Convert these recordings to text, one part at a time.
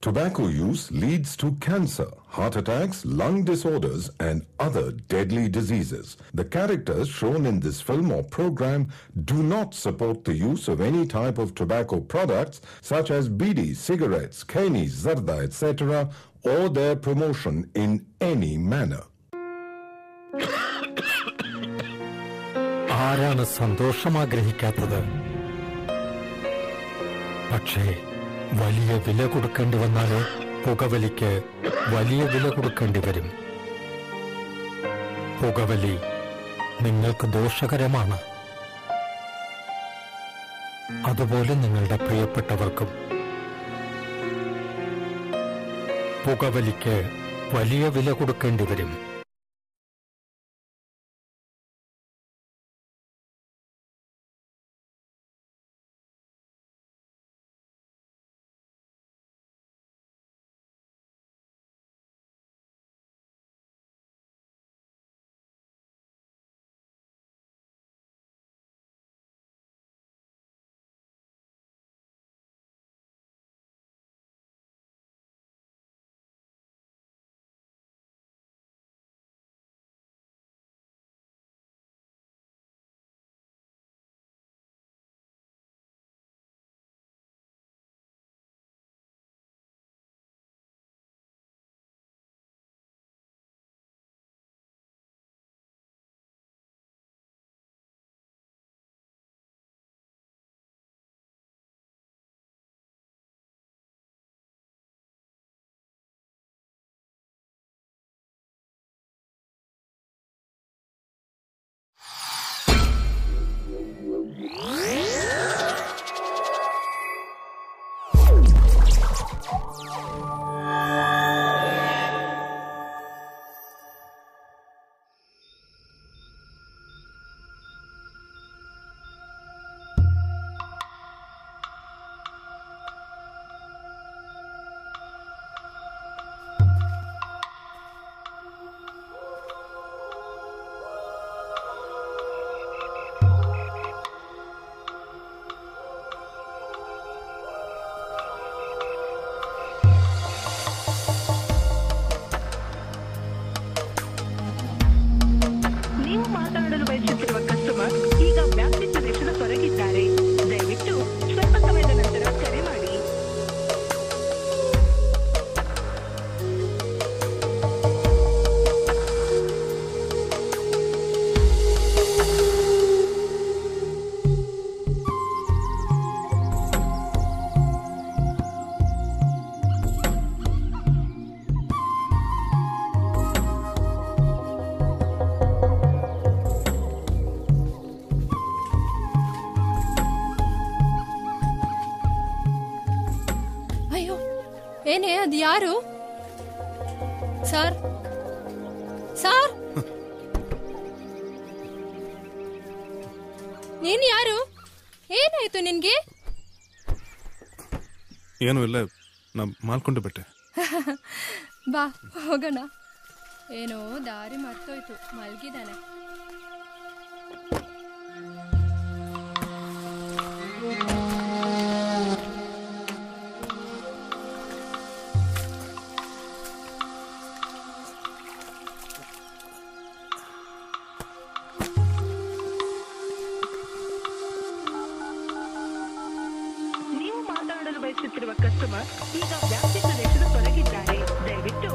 Tobacco use leads to cancer, heart attacks, lung disorders, and other deadly diseases. The characters shown in this film or program do not support the use of any type of tobacco products such as bidi, cigarettes, kani, zarda, etc., or their promotion in any manner. ആരാണ് സന്തോഷം ആഗ്രഹിക്കാത്തത് പക്ഷേ വലിയ വില കൊടുക്കേണ്ടി വന്നാലോ പുകവലിക്ക് വലിയ വില കൊടുക്കേണ്ടി വരും പുകവലി നിങ്ങൾക്ക് ദോഷകരമാണ് അതുപോലെ നിങ്ങളുടെ പ്രിയപ്പെട്ടവർക്കും പുകവലിക്ക് വലിയ വില കൊടുക്കേണ്ടി വരും ನೀವು ಮಾತನಾಡಲು ಬಯಸುತ್ತಿರುವ ಕಸ್ಟಮರ್ ಈಗ ವ್ಯಾಪ್ತಿ ಪ್ರದೇಶದ ಹೊರಗಿದ್ದಾರೆ ದಯವಿಟ್ಟು ಸ್ವಲ್ಪ ಸಮಯದ ನಂತರ ಕರೆ ಮಾಡಿ ಅಯ್ಯೋ ಏನೇ ಅದು ಯಾರು ಸರ್ ಸರ್ ನೀನ್ ಯಾರು ಏನಾಯ್ತು ನಿನ್ಗೆ ಏನೂ ಇಲ್ಲ ನಾ ಮಾಡ್ಕೊಂಡು ಬಿಟ್ಟೆ ಬಾ ಹೋಗೋಣ ಏನೋ ದಾರಿ ಮರ್ತೋಯ್ತು ಮಲ್ಗಿದಾನೆ ನೀವು ಮಾತನಾಡಲು ಬಯಸುತ್ತಿರುವ ಕಸ್ಟಮರ್ ಈಗ ವ್ಯಾಪ್ತಿ ಪ್ರದೇಶದ ಹೊರಗಿದ್ದಾರೆ ದಯವಿಟ್ಟು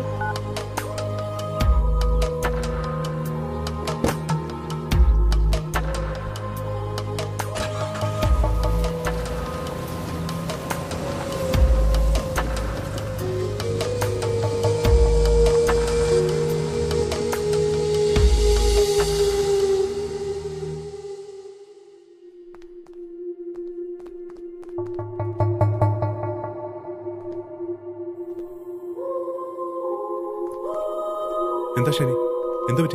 എന്താ ശരി എന്ത് പറ്റി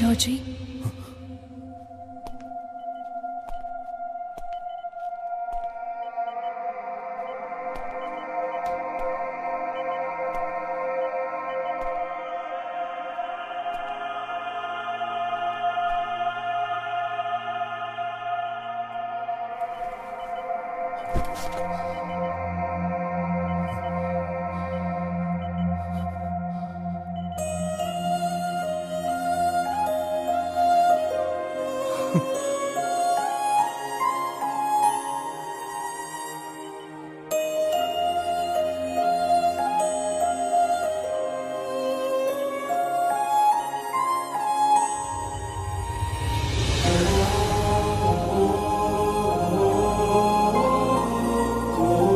ಚೌಧರಿ ಓ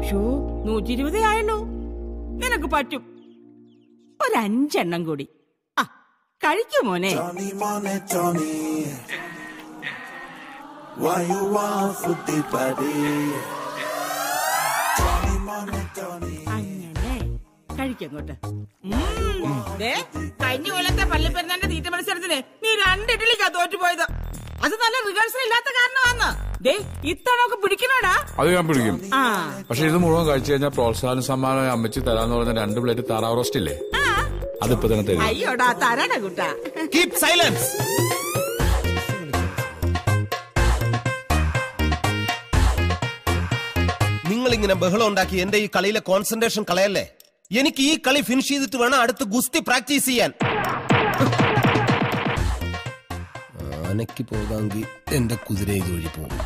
ഷോ നൂറ്റി ഇരുപതേ ആയുള്ളൂ നിനക്ക് പറ്റും ഒരഞ്ചെണ്ണം കൂടി ആ കഴിക്കൂ മോനെ Johnny money, Johnny. Why you want footy body? Johnny money, Johnny. അങ്ങനെ കഴിക്കങ്ങോട്ട് കഴിഞ്ഞ കൊല്ലത്തെ പള്ളിപ്പെരുന്നാന്റെ തീറ്റ മത്സരത്തിന് നീ രണ്ട് ഇഡലിക്കാ തോറ്റുപോയത് അത് നല്ല റിഹേഴ്സൽ ഇല്ലാത്ത കാരണമാന്ന് ദേ ഇത്തവണ പിടിക്കണോടാ അത് ഞാൻ പിടിക്കും ആ പക്ഷെ ഇത് മുഴുവൻ കഴിച്ചു കഴിഞ്ഞാൽ പ്രോത്സാഹന സമ്മാനം അമ്മച്ചി തരാന്ന് പറയുന്ന രണ്ട് പ്ലേറ്റ് താറാവ് റോസ്റ്റ് ഇല്ലേ അതിപ്പോ തന്നെ തരും അയ്യോടാ തരണ കുട്ടാ കീപ് സൈലൻസ് നിങ്ങൾ ഇങ്ങനെ ബഹളം ഉണ്ടാക്കി എന്റെ ഈ കളിയിലെ കോൺസെൻട്രേഷൻ കളയല്ലേ എനിക്ക് ഈ കളി ഫിനിഷ് ചെയ്തിട്ട് വേണം അടുത്ത് ഗുസ്തി പ്രാക്ടീസ് ചെയ്യാൻ ആനയ്ക്ക് പോകാമെങ്കിൽ എന്റെ കുതിര ഇതുവഴി പോകും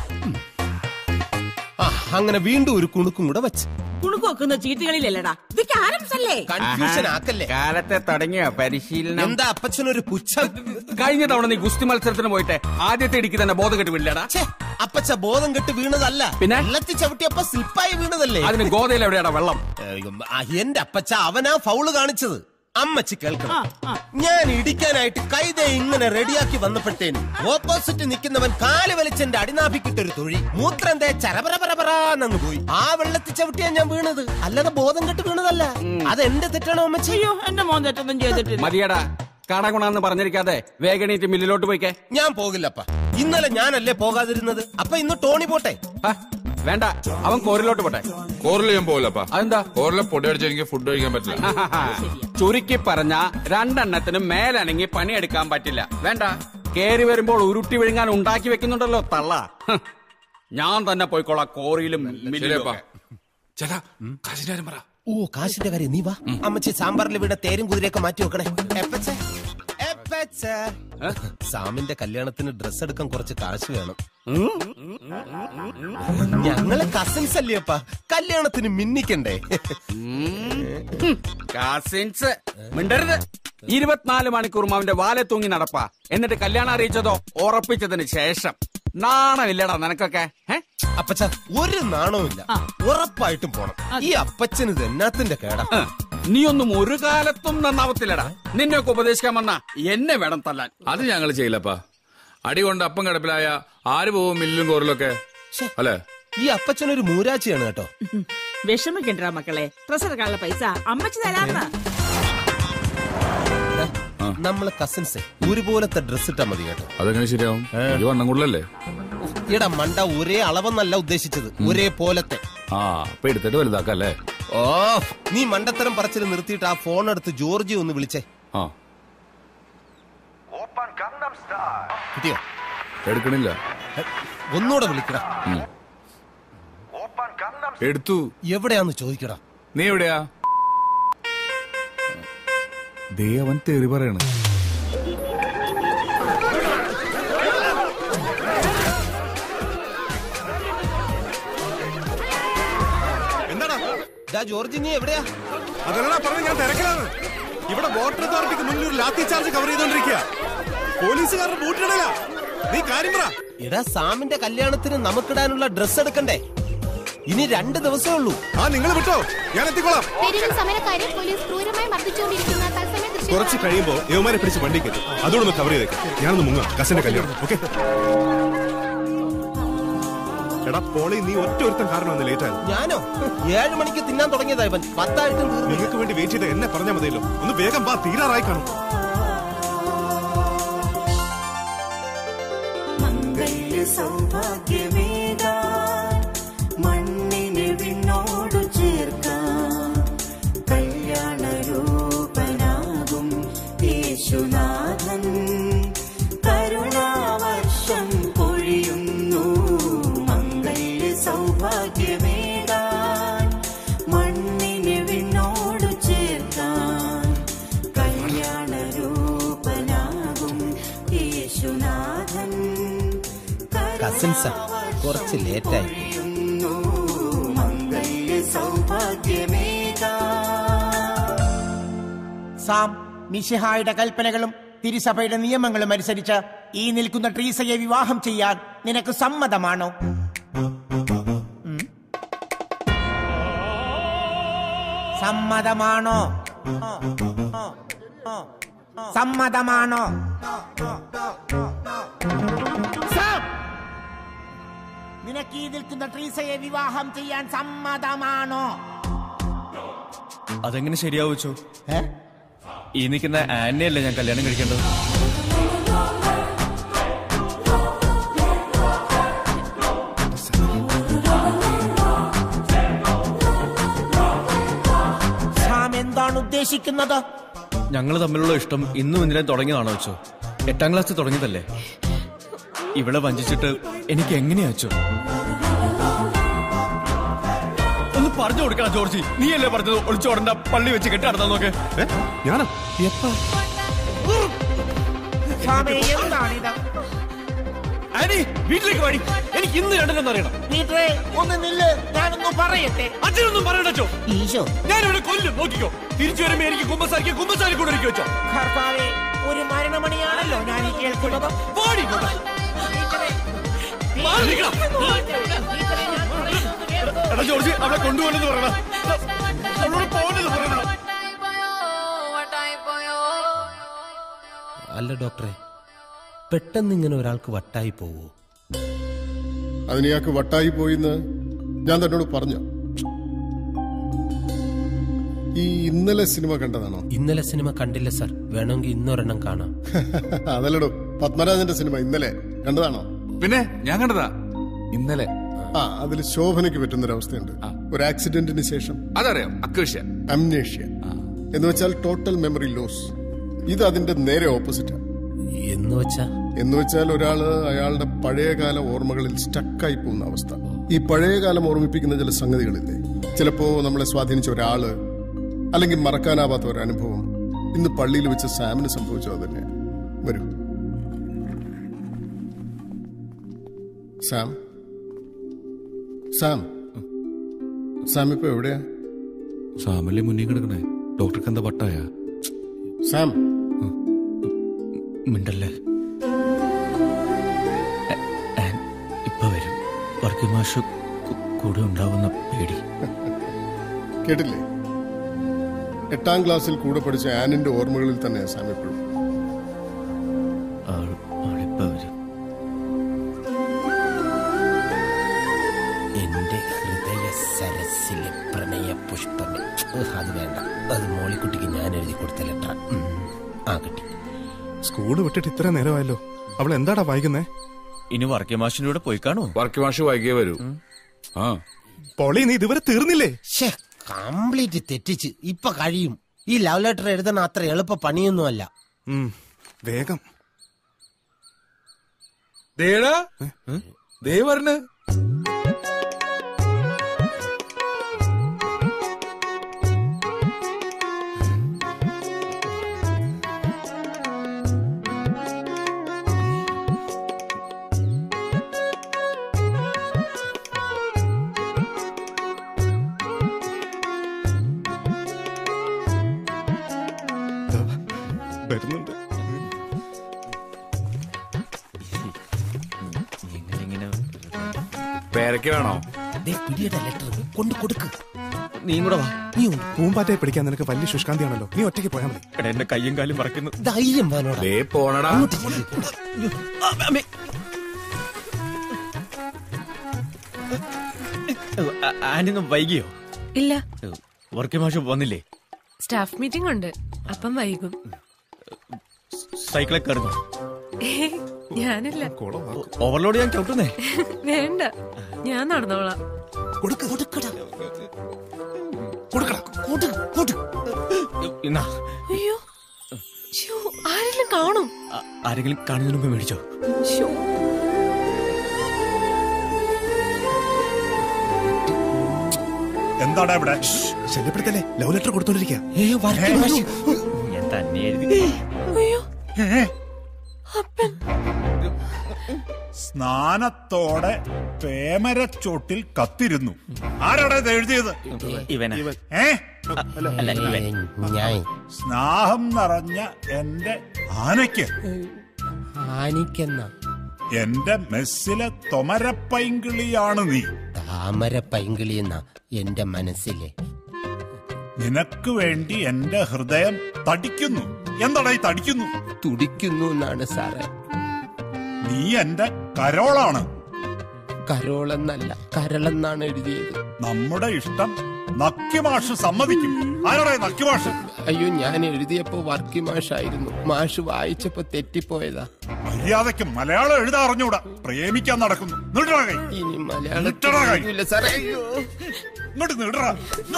ആ അങ്ങനെ വീണ്ടും ഒരു കുണുക്കും കൂടെ വെച്ച് കുണുക്ക് വെക്കുന്ന ചീട്ടുകളിലല്ലടാ ഇത് ക്യാരംസ് അല്ലേ കൺഫ്യൂഷൻ ആക്കല്ലേ കാലത്തെ തുടങ്ങിയ പരിശീലനം എന്താ അപ്പച്ചനൊരു പുച്ഛം കഴിഞ്ഞ തവണ നീ ഗുസ്തി മത്സരത്തിന് പോയിട്ട് ആദ്യത്തെ ഇടിക്ക് തന്നെ ബോധം കെട്ട് വില്ലടാ ഛേ, അപ്പച്ച ബോധം കെട്ട് വീണതല്ല പിന്നെ? വെള്ളത്തിൽ ചവിട്ടിയപ്പോ സ്ലിപ്പായി വീണതല്ലേ അതിന് ഗോതയിൽ എവിടെയാടാ വെള്ളം ഏയ്, ആ, എന്റെ അപ്പച്ച അവനാ ഫൗള് കാണിച്ചത് അമ്മച്ചി ആ, കേൾക്കണം ആ. ഞാൻ ഇടിക്കാനായിട്ട് കൈത ഇങ്ങനെ റെഡിയാക്കി വന്നപ്പോഴത്തേനും ഓപ്പോസിറ്റ് നിൽക്കുന്നവൻ കാല് വലിച്ചെന്റെ അടിനാഭിക്കിട്ടൊരു തൊഴി മൂത്രം തേ ചരപരപരപരാന്നങ്ങ് പോയി ആ വെള്ളത്തിൽ ചവിട്ടിയാ ഞാൻ വീണത് അല്ലാതെ ബോധം കെട്ട് വീണതല്ല അത് എന്റെ തെറ്റാണോ അമ്മച്ചി അയ്യോ എന്റെ മോൻ തെറ്റൊന്നും ചെയ്തിട്ടില്ല മതിയടാ കടകുണാന്ന് പറഞ്ഞിരിക്കാതെ വേഗണീറ്റ് മില്ലിലോട്ട് പോയിക്കേ ഞാൻ പോകില്ലപ്പ ഇന്നലെ ഞാനല്ലേ പോകാതിരുന്നത് അപ്പൊ ഇന്ന് ടോണി പോട്ടെ ഹ, വേണ്ട അവൻ കോരിലോട്ട് പോട്ടെ കോറിൽ ഞാൻ പോകില്ലപ്പാ അതെന്താ കോറിലെ പൊടി അടിച്ച് എനിക്ക് ഫുഡ് കഴിക്കാൻ പറ്റില്ല ചുരുക്കി പറഞ്ഞ രണ്ടെണ്ണത്തിനും മേലനങ്ങി പണിയെടുക്കാൻ പറ്റില്ല വേണ്ട കേറി വരുമ്പോൾ ഉരുട്ടി വിഴുങ്ങാൻ ഉണ്ടാക്കി വെക്കുന്നുണ്ടല്ലോ തള്ള ഹ്. ഞാൻ തന്നെ പോയിക്കോളാം കോറിയിലും മില്ലിലും ശരിയപ്പാ ഒക്കെ. ചേട്ടാ കാശിന്റെ കാര്യം പറ ഓ കാശിന്റെ കാര്യം നീ വാ അമ്മച്ചി സാമ്പാറിൽ വീണ തേരും കുതിരയൊക്കെ മാറ്റി വെക്കണേ എപ്പച്ചേ? എപ്പച്ചേ? സാമിന്റെ കല്യാണത്തിന് ഡ്രസ് എടുക്കാൻ കുറച്ച് കാശ് വേണം ഞങ്ങള് കസിൻസ് അല്ലേപ്പാ കല്യാണത്തിന് മിന്നിക്കണ്ടേ കസിൻസ് മിണ്ടരുത് ഇരുപത്തിനാല് മണിക്കൂർ അവന്റെ വാലെ തൂങ്ങി നടപ്പാ എന്നിട്ട് കല്യാണം അറിയിച്ചതോ ഉറപ്പിച്ചതിന് ശേഷം നാണമില്ലടാ നിനക്കൊക്കെ ഏ? അപ്പച്ച ഒരു നാണവുമില്ല ഉറപ്പായിട്ടും പോണം ഈ അപ്പച്ചന് ഇത് എന്നാത്തിന്റെ കേടാ ഹ്. നീയൊന്നും ഒരു കാലത്തും നന്നാവത്തില്ലടാ നിന്നെയൊക്കെ ഉപദേശിക്കാൻ വന്ന എന്നെ വേണം തല്ലാൻ അത് ഞങ്ങൾ ചെയ്യില്ലപ്പാ അടി കൊണ്ട് അപ്പം കിടപ്പിലായ ആര് പോവും മില്ലും കോറിലൊക്കെ അല്ലേ ഈ അപ്പച്ചനൊരു മൂരാച്ചിയാണ് കേട്ടോ വിഷമിക്കണ്ടാ മക്കളെ ഡ്രസ് എടുക്കാനുള്ള പൈസ അമ്മച്ചി തരാന്ന് നമ്മള് കസിൻസ് ഒരുപോലത്തെ ഡ്രസ് ഇട്ടാ മതി കേട്ടോ അതെങ്ങനെ ശരിയാവും ഈ വണ്ണം കൂടുതലല്ലേ ഈടാ മണ്ട ഒരേ അളവെന്നല്ല ഉദ്ദേശിച്ചത് ഒരേ പോലത്തെ ആ അപ്പൊ എടുത്തിട്ട് വലുതാക്കല്ലേ ഓ നീ മണ്ടത്തരം പറച്ചിൽ നിർത്തിയിട്ട് ആ ഫോൺ എടുത്ത് ജോർജി ഒന്ന് വിളിച്ചേ ആ കിട്ടിയോ എടുക്കണില്ല ഹെ, ഒന്നൂടെ വിളിക്കടാ എടുത്തു എവിടെയാന്ന് ചോദിക്കടാ നീ എവിടെയാ ദേ അവൻ തെറി പറയണ എന്താടാ ഡാ ജോർജി നീ എവിടെയാ അതല്ലടാ പറഞ്ഞ ഞാൻ തിരക്കിലാണ് ഇവിടെ വാട്ടർ അതോറിറ്റിക്ക് മുന്നിൽ ഒരു ലാത്തി ചാർജ് കവർ ചെയ്തോണ്ടിരിക്കുക പോലീസുകാരുടെ ബൂട്ടിടല നീ കാര്യം പറ എടാ സാമിന്റെ കല്യാണത്തിന് നമുക്കിടാനുള്ള ഡ്രസ് എടുക്കണ്ടേ ഇനി രണ്ട് ദിവസമേ ഉള്ളൂ ആ നിങ്ങൾ വിട്ടോ ഞാൻ എത്തിക്കോളാം തെരുവിൽ സമരക്കാരെ പോലീസ് ക്രൂരമായി മർദ്ദിച്ചുകൊണ്ടിരിക്കുന്ന തത്സമയ ദൃശ്യം കുറച്ച് കഴിയുമ്പോ യവമാരെ പിടിച്ച് വണ്ടി കയറ്റും അതോടൊന്ന് കവർ ചെയ്തേക്കാം ഞാനൊന്ന് മുങ്ങാം കസിന്റെ കല്യാണം ഓക്കെ എടാ പോളി നീ ഒറ്റ ഒരുത്തം കാരണം ഒന്ന് ലേറ്റ് ആയത് ഞാനോ ഏഴ് മണിക്ക് തിന്നാൻ തുടങ്ങിയതാ ഇവൻ പത്തായിട്ടും തീർന്നു നിങ്ങൾക്ക് വേണ്ടി വെയിറ്റ് ചെയ്ത് എന്നെ പറഞ്ഞാൽ മതിയല്ലോ ഒന്ന് വേഗം വാ തീരാറായി കാണും മംഗല്യ സൗഭാഗ്യമേകാൻ മണ്ണിനെ വിണ്ണോടു ചേർക്കാൻ കല്യാണരൂപനാകും യേശുനാഥൻ കരുണാവർഷം പൊഴിയുന്നു മംഗല്യ സൗഭാഗ്യമേകാൻ മണ്ണിനെ വിണ്ണോടു ചേർക്കാൻ കല്യാണരൂപനാകും യേശുനാഥൻ കസിൻസാ കുറച്ച് ലേറ്റായി പൊഴിയുന്നു മംഗല്യ സൗഭാഗ്യമേകാൻ സാം മിശിഹായുടെ കൽപ്പനകളും തിരുസഭയുടെ നിയമങ്ങളും അനുസരിച്ച് ഈ നിൽക്കുന്ന ട്രീസയെ വിവാഹം ചെയ്യാൻ നിനക്ക് സമ്മതമാണോ ഉം? സമ്മതമാണോ സമ്മതമാണോ സാം! നിനക്ക് ഈ നിൽക്കുന്ന ട്രീസയെ വിവാഹം ചെയ്യാൻ സമ്മതമാണോ അതെങ്ങനെ ശരിയാവുച്ചോ ഏ? ഈ നിൽക്കുന്ന ആനയല്ലേ ഞാൻ കല്യാണം കഴിക്കേണ്ടത് സാം എന്താണ് ഉദ്ദേശിക്കുന്നത് ഞങ്ങൾ തമ്മിലുള്ള ഇഷ്ടം ഇന്നും ഇന്നലെ തുടങ്ങിയതാണോ വെച്ചോ എട്ടാം ക്ലാസ്സിൽ തുടങ്ങിയതല്ലേ ഇവിടെ വഞ്ചിച്ചിട്ട് എനിക്ക് എങ്ങനെയാ വെച്ചോ ഒന്ന് പറഞ്ഞു കൊടുക്കണം ജോർജി നീയല്ലേ പറഞ്ഞത് ഒളിച്ചോടണ്ട പള്ളി വെച്ച് കെട്ടിടത്താൻ നോക്ക് ഞാനോ എപ്പാ സാമേ എന്താണിത് ആനി വീട്ടിലേക്ക് വാടി എനിക്ക് ഇന്ന് രണ്ടിനെന്ന് അറിയണം പീറ്ററെ ഒന്ന് നില്ല് ഞാനൊന്ന് പറയട്ടെ അച്ഛനൊന്നും പറയണ്ടോ ഈശോ ഞാനിവിടെ കൊല്ലും നോക്കിക്കോ തിരിച്ചു വരുമ്പോ എനിക്ക് കുമ്പസാരിക്ക് കുമ്പസാരി കൂടെ ഇരിക്കും വെച്ചോ കർത്താവേ ഒരു മരണമണിയാണല്ലോ ഞാൻ ഈ കേൾക്കുന്നത് പോടി ഇങ്ങോട്ട്. മാറി നിൽക്കണം. എടാ ജോർജ് അവളെ കൊണ്ടുപോകണമെന്ന് പറയണം അവളോട് പോകണമെന്ന് പറയണം അല്ല ഡോക്ടറെ പെട്ടെന്ന് ഇങ്ങനെ ഒരാൾക്ക് വട്ടായി പോവോ അതിന് ഇയാൾക്ക് വട്ടായി പോയിന്ന് ഞാൻ തന്നോട് പറഞ്ഞു ഈ ഇന്നലെ സിനിമ കണ്ടതാണോ ഇന്നലെ സിനിമ കണ്ടില്ല സർ വേണമെങ്കിൽ ഇന്നൊരെണ്ണം കാണാം അതല്ലടോ പത്മരാജന്റെ സിനിമ ഇന്നലെ കണ്ടതാണോ പിന്നെ ഞാൻ കണ്ടതാ ഇന്നലെ ആ അതിൽ ശോഭനയ്ക്ക് പറ്റുന്നൊരവസ്ഥയുണ്ട് ഒരു ആക്സിഡന്റിന് ശേഷം അതറിയാം അക്വേഷ്യ അംനേഷ്യ എന്ന് വെച്ചാൽ ടോട്ടൽ മെമ്മറി ലോസ് ഇത് അതിന്റെ നേരെ ഓപ്പോസിറ്റാ എന്ന് വെച്ചാ എന്ന് വെച്ചാൽ ഒരാള് അയാളുടെ പഴയകാല ഓർമ്മകളിൽ സ്റ്റക്കായി പോകുന്ന അവസ്ഥ ഈ പഴയകാലം ഓർമ്മിപ്പിക്കുന്ന ചില സംഗതികളില്ലേ ചിലപ്പോ നമ്മളെ സ്വാധീനിച്ച ഒരാള് അല്ലെങ്കിൽ മറക്കാനാവാത്ത ഒരു അനുഭവം ഇന്ന് പള്ളിയിൽ വെച്ച് സാമിന് സംഭവിച്ചത് തന്നെ വരൂ സാം സാം സാം ഇപ്പൊ എവിടെയാ സാമല്ലേ മുന്നിൽ കിടക്കണേ ഡോക്ടർക്ക് എന്താ വട്ടായ സാം മിണ്ടല്ലേ എ- ആൻ ഇപ്പൊ വരും വർക്കി മാഷ് കു- കൂടെ ഉണ്ടാവുന്ന പേടി കേട്ടില്ലേ എട്ടാം ക്ലാസ്സിൽ കൂടെ പഠിച്ച ആനിന്റെ ഓർമ്മകളിൽ തന്നെ സാം എപ്പോഴും ആൾ ആളിപ്പോ വരും എന്റെ ഹൃദയ സരസിലെ പ്രണയ പുഷ്പമേ ഉഹ്, അത് വേണ്ട അത് മോളിക്കുട്ടിക്ക് ഞാൻ എഴുതി കൊടുത്ത ലെറ്റർ ആ കിട്ടി സ്കൂള് വിട്ടിട്ട് ഇത്ര നേരമായല്ലോ അവൾ എന്താടാ വായിക്കുന്നേ ഇനി വർക്കി മാഷിന്റെ കൂടെ പോയി കാണോ വർക്കി മാഷ് വൈകിയേ വരൂ ആ പൊളി നീ ഇതുവരെ തീർന്നില്ലേ കംപ്ലീറ്റ് തെറ്റിച്ച് ഇപ്പൊ കഴിയും ഈ ലവ് ലെറ്റർ എഴുതണ അത്ര എളുപ്പ പണിയൊന്നുമല്ല ഉം, വേഗം ദേടാ ദേ പറഞ്ഞ് വരുന്നുണ്ട് പേരയ്ക്ക് വേണോ ലെറ്റർ കൊണ്ട് കൊടുക്ക് നീ കൂടെ വാ നീ പൂമ്പാറ്റയെ പിടിക്കാൻ നിനക്ക് വലിയ ശുഷ്കാന്തിയാണല്ലോ നീ ഒറ്റയ്ക്ക് പോയാൽ മതി എടാ എന്റെ കയ്യും കാലും മറക്കുന്നു ധൈര്യം വേണോടാ ദേ പോണടാ ആന്റിന്നും വൈകിയോ ഇല്ല വർക്കി മാഷ് വന്നില്ലേ സ്റ്റാഫ് മീറ്റിംഗ് ഉണ്ട് അപ്പം വൈകും സൈക്കിളെ കയറുന്നു ഏയ്, ഞാനില്ല ഓവർലോഡ് ഞാൻ ചവിട്ടുന്നേ വേണ്ട ഞാൻ നടന്നോളാം എന്നാ അയ്യോ ശ്ശോ, ആരെങ്കിലും കാണും ആ- ആരെങ്കിലും കാണുന്നതിന് മുമ്പ് മേടിച്ചോ ശ്ശോ. എന്താടാ ഇവിടെ ശല്യപ്പെടുത്തല്ലേ ലവ് ലെറ്റർ കൊടുത്തോണ്ടിരിക്കുക ഞാൻ തന്നെ എഴുതി അയ്യോ സ്നാനത്തോടെ പേമരച്ചോട്ടിൽ കത്തിരുന്നു ആരാടാ ഇത് എഴുതിയത് ഇവനാ ഏ അല്ല ഇവൻ ഞാൻ സ്നാഹം നിറഞ്ഞ എന്റെ ആനയ്ക്ക് ആനിക്കെന്ന എന്റെ മെസ്സിലെ തൊമരപ്പൈങ്കിളിയാണ് നീ താമര പൈങ്കിളി എന്ന എന്റെ മനസ്സിലെ നിനക്ക് വേണ്ടി എന്റെ ഹൃദയം തടിക്കുന്നു എന്താടാ ഈ തടിക്കുന്നു തുടിക്കുന്നു എന്നാണ് സാറേ നീ എന്റെ കരോളാണ് കരോളെന്നല്ല കരളെന്നാണ് എഴുതിയത് നമ്മുടെ ഇഷ്ടം നക്കിമാഷ് സമ്മതിക്കും ആരോടെ നക്കിമാഷ് അയ്യോ ഞാൻ എഴുതിയപ്പോ വർക്കി മാഷായിരുന്നു മാഷ് വായിച്ചപ്പോ തെറ്റിപ്പോയതാ മര്യാദയ്ക്ക് മലയാളം എഴുതാ അറിഞ്ഞൂടാ പ്രേമിക്കാൻ നടക്കുന്നു നീട്ടടാ കൈ ഇനി മലയാളത്തിൽ നീട്ടടാ കൈ എഴുതൂല സാറേ അയ്യോ ഇങ്ങോട്ട് നീട്ടടാ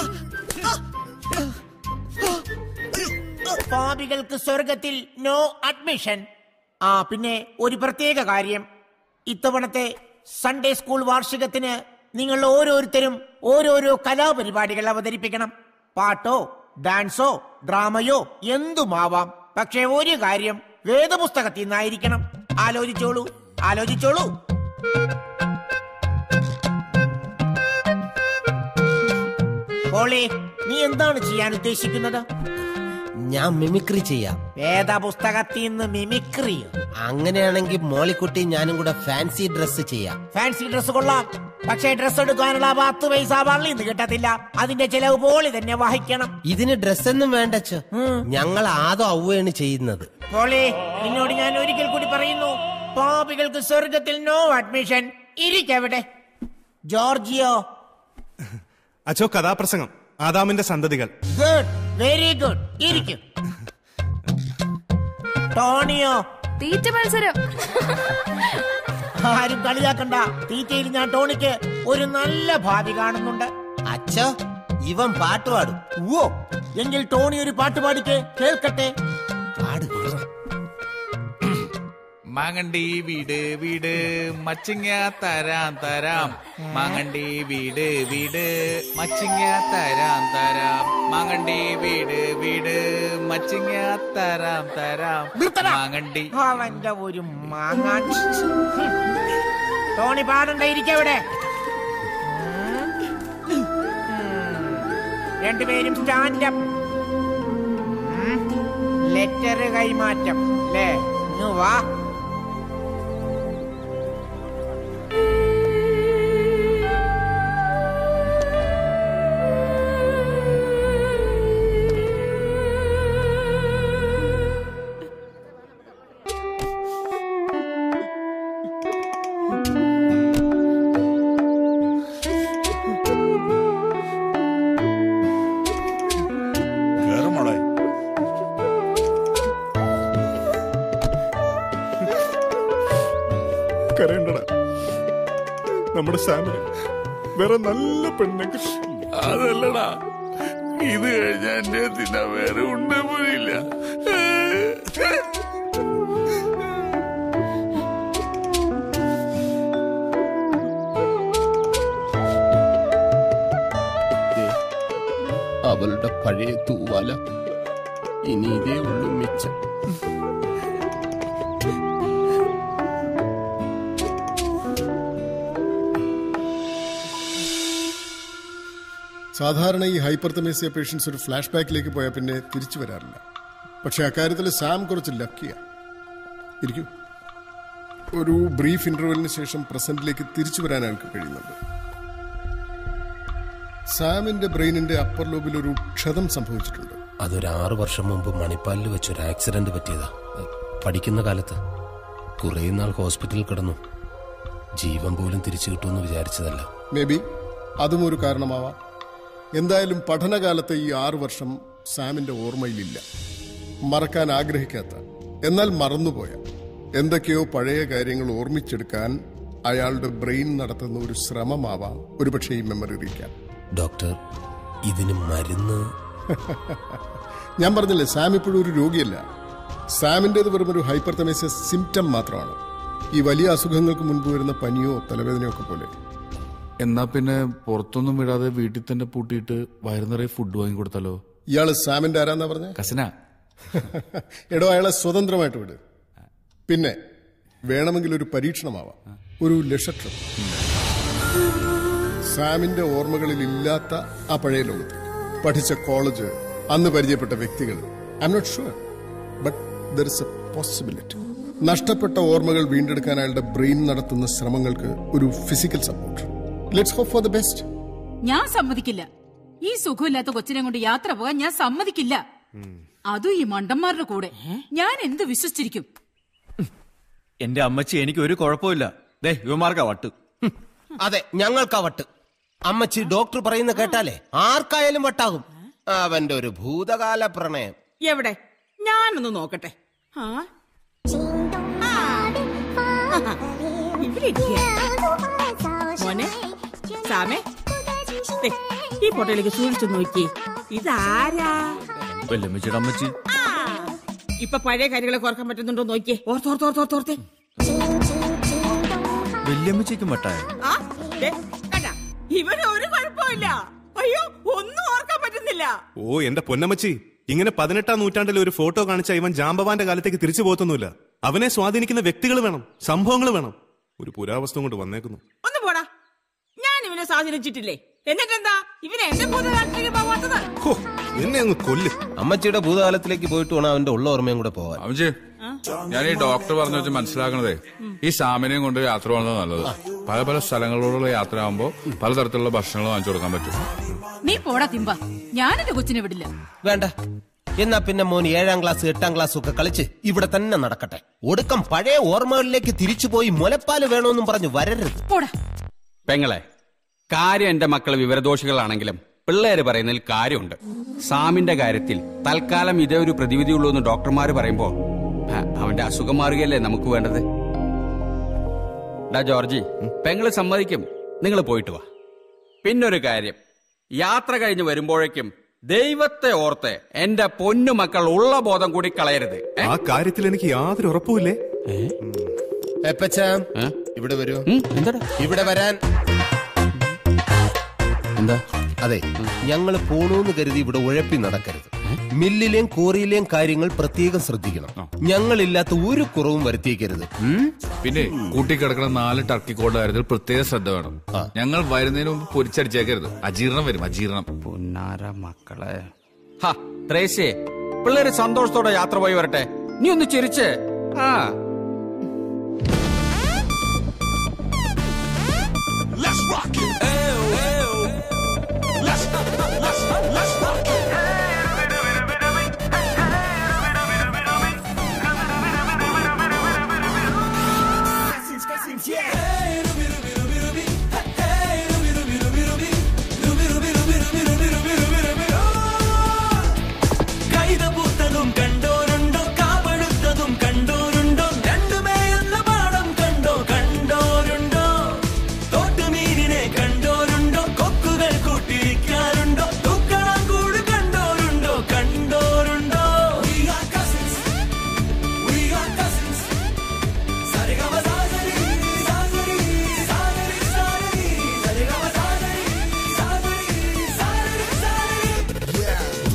പാപികൾക്ക് സ്വർഗത്തിൽ നോ അഡ്മിഷൻ ആ പിന്നെ ഒരു പ്രത്യേക കാര്യം ഇത്തവണത്തെ സൺഡേ സ്കൂൾ വാർഷികത്തിന് നിങ്ങൾ ഓരോരുത്തരും ഓരോരോ കലാപരിപാടികൾ അവതരിപ്പിക്കണം പാട്ടോ ഡാൻസോ ഡ്രാമയോ എന്തുമാവാം പക്ഷെ ഒരു കാര്യം വേദപുസ്തകത്തിൽ നിന്നായിരിക്കണം ആലോചിച്ചോളൂ ആലോചിച്ചോളൂ പോളി നീ എന്താണ് ചെയ്യാൻ ഉദ്ദേശിക്കുന്നത് ഞാൻ മിമിക്രി ചെയ്യാം വേദപുസ്തകത്തിൽ നിന്ന് മിമിക്രിയോ അങ്ങനെയാണെങ്കിൽ മോളിക്കുട്ടി ഞാനും കൂടെ ഫാൻസി ഡ്രസ് ചെയ്യാം ഫാൻസി ഡ്രസ് കൊള്ളാം പക്ഷേ ഡ്രസ് എടുക്കാനുള്ള പത്ത് പൈസ പള്ളി നിന്ന് കിട്ടത്തില്ല അതിന്റെ ചെലവ് പോളി തന്നെ വഹിക്കണം ഇതിന് ഡ്രസ്സൊന്നും വേണ്ടച്ചോ ഞങ്ങൾ ആദോ അവയാണ് ചെയ്യുന്നത് പോളി നിന്നോട് ഞാൻ ഒരിക്കൽ കൂടി പറയുന്നു പാപികൾക്ക് സ്വർഗത്തിൽ നോ അഡ്മിഷൻ ഇരിക്കവിടെ ജോർജിയോ അച്ചോ കഥാപ്രസംഗം ആദാമിന്റെ സന്തതികൾ ഗുഡ് വെരി ഗുഡ് ഇരിക്കും ടോണിയോ തീറ്റ മത്സരം ആരും കളിയാക്കണ്ട തീറ്റയിൽ ഞാൻ ടോണിക്ക് ഒരു നല്ല ഭാവി കാണുന്നുണ്ട് അച്ഛോ ഇവൻ പാട്ട് പാടും ഓ എങ്കിൽ ടോണി ഒരു പാട്ട് പാടിക്ക് കേൾക്കട്ടെ മാങ്ങണ്ടി വീട് വീട് മച്ചിങ്ങ തരാം തരാം മാങ്ങണ്ടി വീട് വീട് മച്ചിങ്ങ തരാം തരാം മാങ്ങണ്ടി വീട് വീട് മച്ചിങ്ങ തരാം തരാം മാങ്ങണ്ടി അവന്റെ ഒരു മാങ്ങാൻ ടോണി പാടണ്ട ഇരിക്കവിടെ രണ്ടുപേരും സ്റ്റാൻഡപ്പ് ലെറ്റർ കൈമാറ്റം അല്ലേ ഇങ്ങ് വാ കേറുമോളെ കരയണ്ടടാ നമ്മുടെ സാമിന് വേറെ നല്ല പെണ്ണെ അതല്ലടാ ഇത് കഴിഞ്ഞ എന്റെ തിന്നാ വേറെ ഉണ്ട് പോലില്ല അവളുടെ പഴയ തൂവാല ഇനി ഇതേ ഉള്ളു മിച്ചം സാധാരണ ഈ ഹൈപ്പർത്തമേസിയ പേഷ്യൻസ് ഒരു ഫ്ലാഷ് ബാക്കിലേക്ക് പോയാൽ പിന്നെ തിരിച്ചു വരാറില്ല പക്ഷെ അക്കാര്യത്തിൽ സാം കുറച്ച് ലക്കിയാ ഇരിക്കൂ ഒരു ബ്രീഫ് ഇന്റർവെലിന് ശേഷം പ്രസന്റിലേക്ക് തിരിച്ചു വരാൻ അയാൾക്ക് കഴിയുന്നുണ്ട് സാമിന്റെ ബ്രെയിനിന്റെ അപ്പർ ലോബിൽ ഒരു ക്ഷതം സംഭവിച്ചിട്ടുണ്ട് അതൊരു ആറു വർഷം മുമ്പ് മണിപ്പാലിൽ വെച്ചൊരു ആക്സിഡന്റ് പറ്റിയതാ പഠിക്കുന്ന കാലത്ത് കുറേ നാൾ ഹോസ്പിറ്റലിൽ കിടന്നു ജീവൻ പോലും തിരിച്ചു കിട്ടുമെന്ന് വിചാരിച്ചതല്ല മേ ബി അതും ഒരു കാരണമാവാം എന്തായാലും പഠനകാലത്തെ ഈ ആറു വർഷം സാമിന്റെ ഓർമ്മയിലില്ല മറക്കാൻ ആഗ്രഹിക്കാത്ത എന്നാൽ മറന്നുപോയ എന്തൊക്കെയോ പഴയ കാര്യങ്ങൾ ഓർമ്മിച്ചെടുക്കാൻ അയാളുടെ ബ്രെയിൻ നടത്തുന്ന ഒരു ശ്രമമാവാം ഒരുപക്ഷെ ഈ മെമ്മറി റീക്കാൻ ഡോക്ടർ ഇതിന് മരുന്ന് ഞാൻ പറഞ്ഞില്ലേ സാം ഇപ്പോഴും ഒരു രോഗിയല്ല സാമിൻ്റെത് വെറും ഒരു ഹൈപ്പർത്തമേസിയസ് സിംറ്റം മാത്രമാണ് ഈ വലിയ അസുഖങ്ങൾക്ക് മുൻപ് വരുന്ന പനിയോ തലവേദനയോ ഒക്കെ പോലെ എന്നാ പിന്നെ പുറത്തൊന്നും വിടാതെ വീട്ടിൽ തന്നെ പൂട്ടിയിട്ട് വയറു നിറയെ ഫുഡ് വാങ്ങി കൊടുത്താലോ ഇയാള് സാമിന്റെ ആരാന്നാ പറഞ്ഞ കസിനാ എടോ അയാളെ സ്വതന്ത്രമായിട്ട് വിട് പിന്നെ വേണമെങ്കിൽ ഒരു പരീക്ഷണമാവാം ഒരു ലക്ഷക്ഷം സാമിന്റെ ഓർമ്മകളിൽ ഇല്ലാത്ത ആ പഴയ ലോകത്ത് പഠിച്ച കോളേജ് അന്ന് പരിചയപ്പെട്ട വ്യക്തികൾ I am not sure but there is a possibility നഷ്ടപ്പെട്ട ഓർമ്മകൾ വീണ്ടെടുക്കാൻ അയാളുടെ ബ്രെയിൻ നടത്തുന്ന ശ്രമങ്ങൾക്ക് ഒരു physical support let's hope for the best ഞാൻ സമ്മതിക്കില്ല ഈ സുഖമില്ലാത്ത കൊച്ചിനെ കൊണ്ട് യാത്ര പോകാൻ ഞാൻ സമ്മതിക്കില്ല അതും ഈ മണ്ടന്മാരുടെ കൂടെ ഞാൻ എന്ത് വിശ്വസിച്ചിരിക്കും എന്റെ അമ്മച്ചി എനിക്ക് ഒരു കുഴപ്പമില്ല ദേ യുവമാർക്കാ വട്ട് അതെ ഞങ്ങൾക്ക് വട്ട് അമ്മച്ചി ഡോക്ടർ പറയുന്ന കേട്ടാലേ ആർക്കായാലും വട്ടാകും അവന്റെ ഒരു ഭൂതകാല പ്രണയം എവിടെ ഞാനൊന്ന് നോക്കട്ടെ ആ ആ. ഇവിടെ ഇരിക്കുക. മോനെ സാമേ ദേ, ഈ ഫോട്ടോയിലേക്ക് സൂക്ഷിച്ചു നോക്കി ഇതാരാ വല്യമ്മച്ചിയുടെ അമ്മച്ചി ആ, ഇപ്പൊ പഴയ കാര്യങ്ങളെ ഓർക്കാൻ പറ്റുന്നുണ്ടോ നോക്കിയേ ഓർത്തോർത്തോർത്തോർത്തോർത്തേ വല്യമ്മച്ചിക്കും വട്ടായ ആ ദേ, കണ്ടാ? ഇവന് ഒരു കുഴപ്പമില്ല അയ്യോ ഒന്നും ഓർക്കാൻ പറ്റുന്നില്ല ഓ എന്റെ പൊന്നമ്മച്ചി ഇങ്ങനെ പതിനെട്ടാം നൂറ്റാണ്ടിൽ ഒരു ഫോട്ടോ കാണിച്ച ഇവൻ ജാമ്പവാന്റെ കാലത്തേക്ക് തിരിച്ചു പോകത്തൊന്നുമില്ല അവനെ സ്വാധീനിക്കുന്ന വ്യക്തികൾ വേണം സംഭവങ്ങൾ വേണം ഒരു പുരാവസ്തു കൊണ്ട് വന്നേക്കുന്നു ഒന്ന് പോടാ ഞാൻ ഇവനെ സ്വാധീനിച്ചിട്ടില്ലേ എന്നിട്ടെന്താ ഇവനെ എന്റെ ഭൂതകാലത്തേക്ക് പോവാത്തത് എന്നെ അങ്ങ് കൊല്ല് അമ്മച്ചിയുടെ ഭൂതകാലത്തിലേക്ക് പോയിട്ട് വേണം അവന്റെ ഉള്ള ഓർമ്മയും കൂടെ പോവാൻ അമ്മച്ചി ഞാൻ ഈ ഡോക്ടർ പറഞ്ഞു വെച്ച് മനസ്സിലാക്കണതേ ഈ സാമിനെയും കൊണ്ട് യാത്ര പോകുന്നത് നല്ലത് പല പല സ്ഥലങ്ങളിലൂടെയുള്ള യാത്ര ആകുമ്പോൾ പലതരത്തിലുള്ള ഭക്ഷണങ്ങൾ വാങ്ങിച്ചു കൊടുക്കാൻ പറ്റും നീ പോടാ തിമ്പ ഞാൻ എന്റെ കൊച്ചിനെ വിടില്ല വേണ്ട എന്നാ പിന്നെ മോൻ ഏഴാം ക്ലാസ് എട്ടാം ക്ലാസ് ഒക്കെ കളിച്ച് ഇവിടെ തന്നെ നടക്കട്ടെ ഒടുക്കം പഴയ ഓർമ്മകളിലേക്ക് തിരിച്ചുപോയി മുലപ്പാല് വേണമെന്നും പറഞ്ഞു വരരുത് പോടാ പെങ്ങളെ കാര്യം എന്റെ മക്കൾ വിവരദോഷികളാണെങ്കിലും പിള്ളേര് പറയുന്നതിൽ കാര്യമുണ്ട് സാമിന്റെ കാര്യത്തിൽ തൽക്കാലം ഇതേ ഒരു പ്രതിവിധിയുള്ളൂ എന്ന് ഡോക്ടർമാര് പറയുമ്പോ ആ, അവന്റെ അസുഖം മാറുകയല്ലേ നമുക്ക് വേണ്ടത് ഡാ ജോർജി പെങ്ങള് സമ്മതിക്കും നിങ്ങൾ പോയിട്ട് വാ പിന്നൊരു കാര്യം യാത്ര കഴിഞ്ഞ് വരുമ്പോഴേക്കും ദൈവത്തെ ഓർത്ത് എന്റെ പൊന്നു മക്കൾ ഉള്ള ബോധം കൂടി കളയരുത് ഏ? ആ കാര്യത്തിൽ എനിക്ക് യാതൊരു ഉറപ്പുമില്ലേ എപ്പച്ച ഇവിടെ വരൂ ഇവിടെ വരാൻ എന്താ അതെ ഞങ്ങൾ പോണൂന്ന് കരുതി ഇവിടെ ഉഴപ്പി നടക്കരുത് മില്ലിലെയും കോറിയിലെയും കാര്യങ്ങൾ പ്രത്യേകം ശ്രദ്ധിക്കണം ഞങ്ങളില്ലാത്ത ഒരു കുറവും വരുത്തിയേക്കരുത് ഉം? പിന്നെ കൂട്ടിക്കിടക്കുന്ന നാല് ടർക്കി കോഡ് കാര്യത്തിൽ പ്രത്യേക ശ്രദ്ധ വേണം ഞങ്ങൾ വരുന്നതിന് മുമ്പ് പൊരിച്ചടിച്ചേക്കരുത് അജീർണം വരും അജീർണം പൊന്നാര മക്കളെ ഹാ ത്രേസ്യേ പിള്ളേര് സന്തോഷത്തോടെ യാത്ര പോയി വരട്ടെ നീ ഒന്ന് ചിരിച്ച് ആ Let's rock it. Let's, let's, let's rock it. കൈതപൂത്തതും കണ്ടോരുണ്ടോ കാപഴുത്തതും കണ്ടോരുണ്ടോ രണ്ടുമേ എന്ന പാടം കണ്ടോ കണ്ടോരുണ്ടോ തോട്ടുമീനിനെ കണ്ടോരുണ്ടോ കൊക്കുകൾ കൂട്ടിരിക്കാറുണ്ടോ തൂക്കളാങ്കൂട് കണ്ടോരുണ്ടോ കണ്ടോരുണ്ടോ We are cousins. We are cousins. സരിഗമ സാഗരി, സാഗരി, സാഗരി, സാഗരി. സരിഗമ സാഗരി, സാഗരി, സാഗരി, സാഗരി.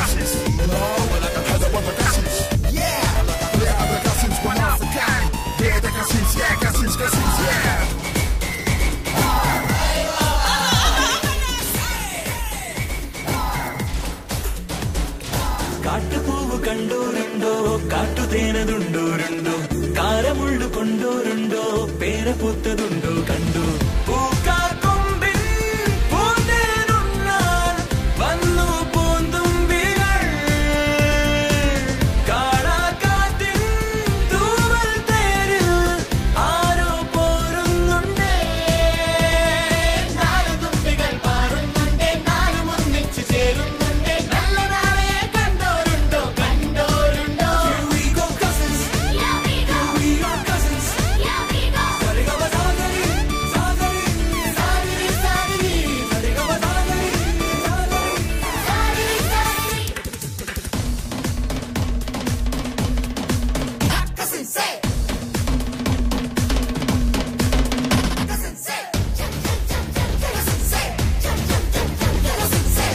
കാട്ടുപൂവ് കണ്ടോരുണ്ടോ കാട്ടുതേനതുണ്ടോരുണ്ടോ കാരമുള്ളു കൊണ്ടോരുണ്ടോ പേരപൂത്തതുണ്ടോ കണ്ടു പൂക്കാക്കൊമ്പിൽ പൂന്തേനുണ്ണാൻ വന്നു പൂന്തുമ്പികൾ കാണാക്കാറ്റിൻ തൂവൽ തേരിൽ ആരോ പോരുന്നുണ്ടേ നാല് തുമ്പികൾ പാറുന്നുണ്ടേ നാലും ഒന്നിച്ചു ചേരുന്നുണ്ടേ നല്ല നാളെ കണ്ടോരുണ്ടോ കണ്ടോരുണ്ടോ Here we go cousins Here we go we are cousins Here we go സരിഗമ സാഗരി സാഗരി സാഗരി സാഗരി സരിഗമ സാഗരി സാഗരി സാഗരി സാഗരി Cousins say Cousins say Cousins say Cousins say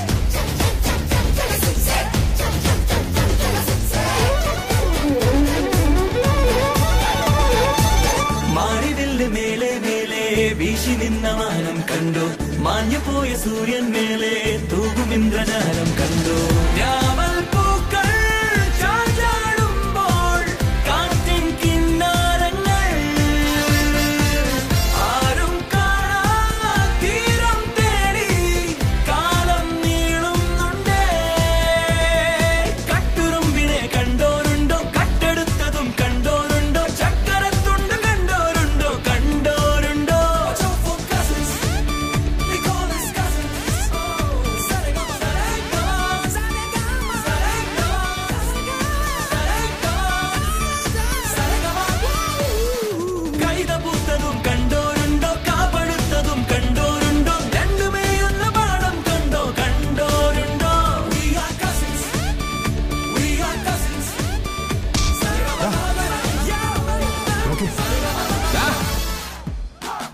മാറിവില്ല് മേലെ മേലെ വീശി നിന്ന മാനം കണ്ടു മാഞ്ഞു പോയ സൂര്യൻ മേലെ തൂകും ഇന്ദ്രജാലം കണ്ടു ഞാവൽ പൂക്കൾ ചാഞ്ചാടുമ്പോൾ കാറ്റിൻ കിന്നാരങ്ങൾ ആരും കാണാ തീരം തേടി കാലം നീ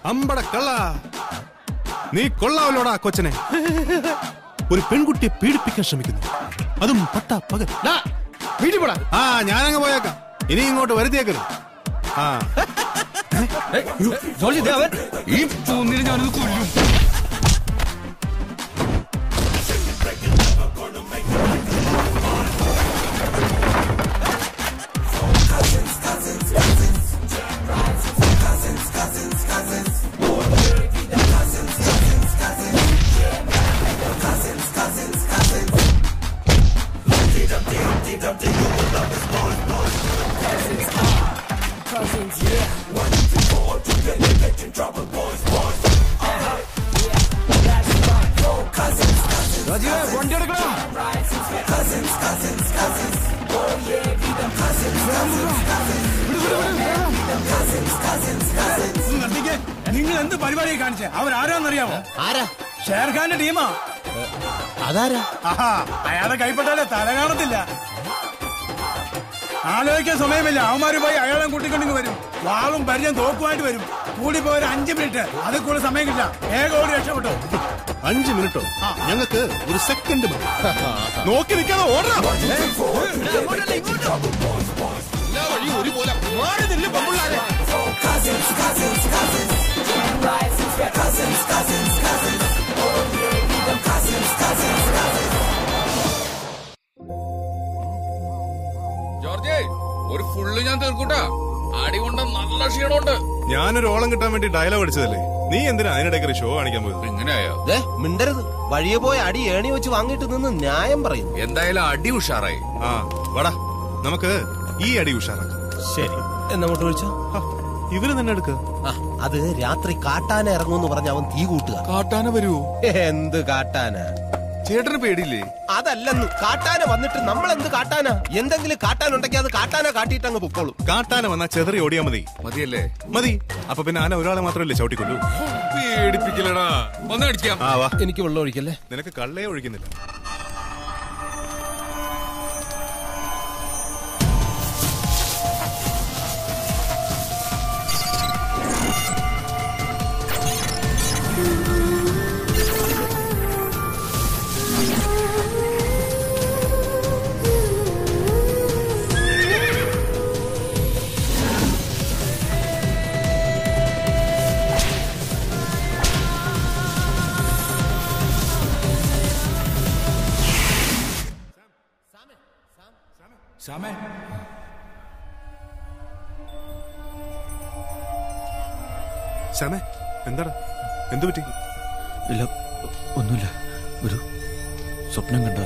അമ്പട കള്ള നീ കൊള്ളാവല്ലോടാ കൊച്ചനെ ഒരു പെൺകുട്ടിയെ പീഡിപ്പിക്കാൻ ശ്രമിക്കുന്നു അതും പട്ട പകൽ വീട്ടിൽ പോടാ ആ ഞാനങ്ങ് പോയേക്കാം ഇനി ഇങ്ങോട്ട് വരുത്തിയേക്കരുത് ആ ഈ പൂന്നിന് ഞാനത് കൊല്ലും വണ്ടി എടുക്കണം നിങ്ങൾ എന്ത് പരിപാടിയെ കാണിച്ചേ അവരാരാന്നറിയാമോ ആരാ ഷേർഖാന്റെ ടീമാ അതാരാ ആഹാ അയാളെ കൈപ്പെട്ടാലേ തല കാണത്തില്ല ആലോചിക്കാൻ സമയമില്ല അവന്മാര് പോയി അയാളെ കൂട്ടിക്കൊണ്ടിങ്ങ് വരും വാളും പരിചയം തോക്കുമായിട്ട് വരും കൂടി പോയ ഒരു അഞ്ച് മിനിറ്റ് അതിൽ കൂടുതൽ സമയം കിട്ടില്ല വേഗം ഓടി രക്ഷപ്പെട്ടോ അഞ്ച് മിനിറ്റോ ഞങ്ങൾക്ക് ഒരു സെക്കൻഡ് മതി നോക്കി നിൽക്കാതെ ഓടണം ജോർജ് ഒരു ഫുള്ള് ഞാൻ തീർക്കൂട്ടാ അടി കൊണ്ട് നല്ല ക്ഷീണമുണ്ട് ഞാനൊരു ഓളം കിട്ടാൻ വേണ്ടി ഡയലോഗ് അടിച്ചതല്ലേ നീ എന്തിനാ അതിനിടയ്ക്ക് ഷോ കാണിക്കാൻ പോയത് എങ്ങനെയായോ ദേ, മിണ്ടരുത് വഴിയെ പോയി അടി ഏണി വെച്ച് വാങ്ങിയിട്ട് നിന്ന് ന്യായം പറയുന്നു എന്തായാലും അടി ഉഷാറായി ആ വടാ നമുക്ക് ഈ അടി ഉഷാറാക്കാം ശരി എന്നങ്ങോട്ട് വിളിച്ചോ ഇവര് തന്നെ എടുക്ക ആ, അത് രാത്രി കാട്ടാന ഇറങ്ങുമെന്ന് പറഞ്ഞ അവൻ തീ കൂട്ടുക കാട്ടാന വരുവോ എന്ത് കാട്ടാന ചേട്ടന് പേടിയില്ലേ അതല്ലെന്ന് കാട്ടാന വന്നിട്ട് നമ്മൾ എന്ത് കാട്ടാന എന്തെങ്കിലും കാട്ടാനുണ്ടെങ്കിൽ അത് കാട്ടാന കാട്ടിയിട്ട് അങ്ങ് പൊക്കോളും കാട്ടാന വന്നാ ചെതറി ഓടിയാ മതി മതിയല്ലേ മതി അപ്പൊ പിന്നെ ആന ഒരാളെ മാത്രമല്ലേ ചവിട്ടിക്കൊള്ളൂ പേടിപ്പിക്കലടാ ഒന്ന് അടിക്കാം ആ വാ എനിക്ക് വെള്ളം ഒഴിക്കല്ലേ നിനക്ക് കള്ളേ ഒഴിക്കുന്നില്ല ശ്യാമേ ശ്യാമേ എന്താടാ എന്തു പറ്റി ഇല്ല ഒന്നുമില്ല ഒരു സ്വപ്നം കണ്ട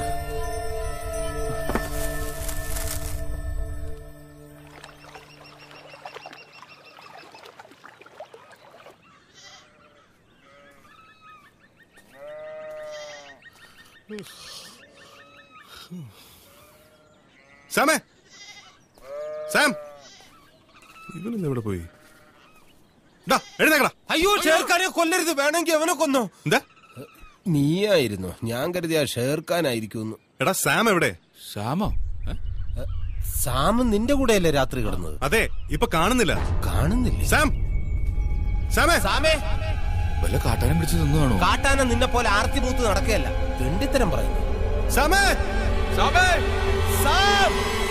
സാമേ സാം ഇവനെന്താ ഇവിടെ പോയി ഡാ, എഴുന്നേക്കടാ അയ്യോ ഷേർഖാനെ കൊല്ലരുത് വേണമെങ്കിൽ അവനെ കൊന്നോ എന്താ നീയായിരുന്നു ഞാൻ കരുതിയ ഷേർഖാനായിരിക്കും എടാ സാം എവിടെ ശ്യാമോ സാം നിന്റെ കൂടെയല്ലേ രാത്രി കിടന്നത് അതെ ഇപ്പൊ കാണുന്നില്ല കാണുന്നില്ലേ സാം സാമേ സാമേ വല്ല കാട്ടാനം പിടിച്ച് തിന്നതാണോ കാട്ടാന നിന്നെ പോലെ ആർത്തി മൂത്ത് നടക്കുകയല്ല തെണ്ടിത്തരം പറയുന്നു സാമേ ശ്യാമേ സാം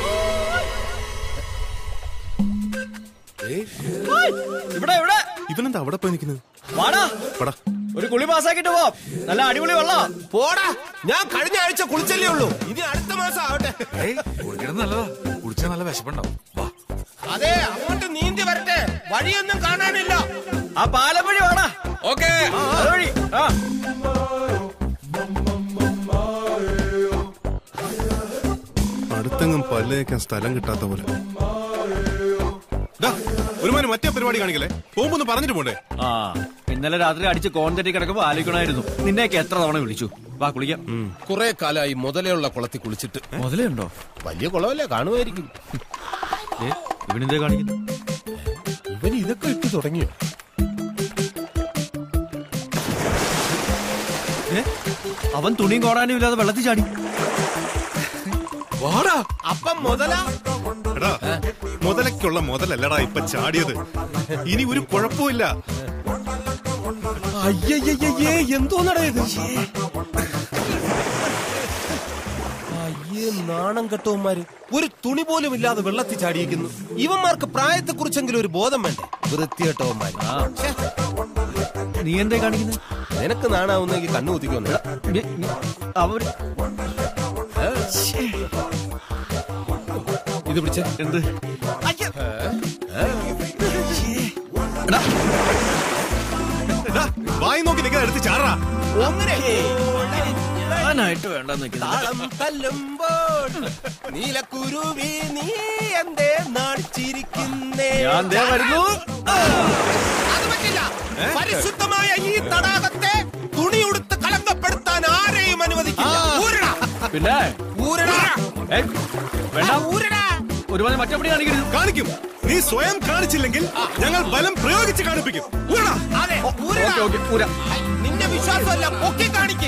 ഇവിടെ ഇവിടെ ഇവനെന്താ അവിടെ പോയി നിൽക്കുന്നത് വാടാ പടാ ഒരു കുളി പാസ്സാക്കിട്ട് പോ നല്ല അടിപൊളി വെള്ളം പോടാ ഞാൻ കഴിഞ്ഞ ആഴ്ച കുളിച്ചല്ലേ ഉള്ളൂ ഇനി അടുത്ത മാസം ആവട്ടെ ഏയ് കുടിക്കണം നല്ലതാ കുടിച്ചാൽ നല്ല വിശപ്പുണ്ടാവും വാ അതെ അങ്ങോട്ട് നീന്തി വരട്ടെ വഴിയൊന്നും കാണാനില്ല ആ പാലം വഴി വാടാ ഓക്കേ അതുവഴി ആ അടുത്തെങ്ങും പല്ലേക്കാൻ സ്ഥലം കിട്ടാത്ത പോലെ ഡാ, ഒരുമാതിരി മറ്റേ പരിപാടി കാണിക്കല്ലേ പോകുമ്പോ ഒന്ന് പറഞ്ഞിട്ട് പോണ്ടേ ആ ഇന്നലെ രാത്രി അടിച്ച് കോൺ തെറ്റി കിടക്കുമ്പോ ആലോചിക്കണമായിരുന്നു നിന്നെയൊക്കെ എത്ര തവണ വിളിച്ചു വാ കുളിക്കാം കുറെ കാലമായി മുതലുള്ള കുളത്തിൽ കുളിച്ചിട്ട് മുതലേ ഉണ്ടോ വലിയ കുളമല്ലേ കാണുമായിരിക്കും ഏ, ഇവനെന്തേ കാണിക്കുന്നു ഇവൻ ഇതൊക്കെ ഇട്ട് തുടങ്ങിയോ ഏ, അവൻ തുണിയും കോടാനും ഇല്ലാതെ വെള്ളത്തിൽ ചാടി വാടാ അപ്പം മുതല എടാ മുതലയ്ക്കുള്ള മുതലല്ലടാ ഇപ്പൊ ചാടിയത് ഇനി ഒരു കുഴപ്പമില്ല അയ്യയ്യയ്യേ എന്തോന്നടാ ഇത് അയ്യേ നാണം കെട്ടവന്മാര് ഒരു തുണി പോലും ഇല്ലാതെ വെള്ളത്തിൽ ചാടിയിരിക്കുന്നു ഇവന്മാർക്ക് പ്രായത്തെ കുറിച്ചെങ്കിലും ഒരു ബോധം വേണ്ടേ വൃത്തികെട്ടവന്മാര് ഛെ. നീ എന്താ കാണിക്കുന്നത് നിനക്ക് നാണാവുന്നെങ്കിൽ കണ്ണു കുത്തിക്കൊന്നു അവര് ഇത് പിടിച്ച എന്ത് വായി നോക്കി നിൽക്കാൻ എടുത്ത് ചാറാ ഞാനായിട്ട് വേണ്ടെന്ന് താളം തല്ലുമ്പോൾ നീലക്കുരുവി നീ എന്തേ നാടിച്ചിരിക്കുന്നേ ഞാൻ ദേ വരുന്നു. അത് പറ്റില്ല പരിശുദ്ധമായ ഈ തടാകത്തെ തുണി ഉടുത്ത് കളങ്കപ്പെടുത്താൻ ആരെയും അനുവദിക്കില്ല ഊരടാ പിന്നെ ഊരടാ ഏയ്, വേണ്ട ഊരടാ ഒരുപാട് മറ്റപ്പടി കാണിക്കരുത് കാണിക്കും നീ സ്വയം കാണിച്ചില്ലെങ്കിൽ ഞങ്ങൾ ബലം പ്രയോഗിച്ച് കാണിപ്പിക്കും ഊരടാ. അതെ ഊരടാ ഓക്കെ ഓക്കെ പൂര നിന്റെ വിശ്വാസമല്ല പൊക്കി കാണിക്കേ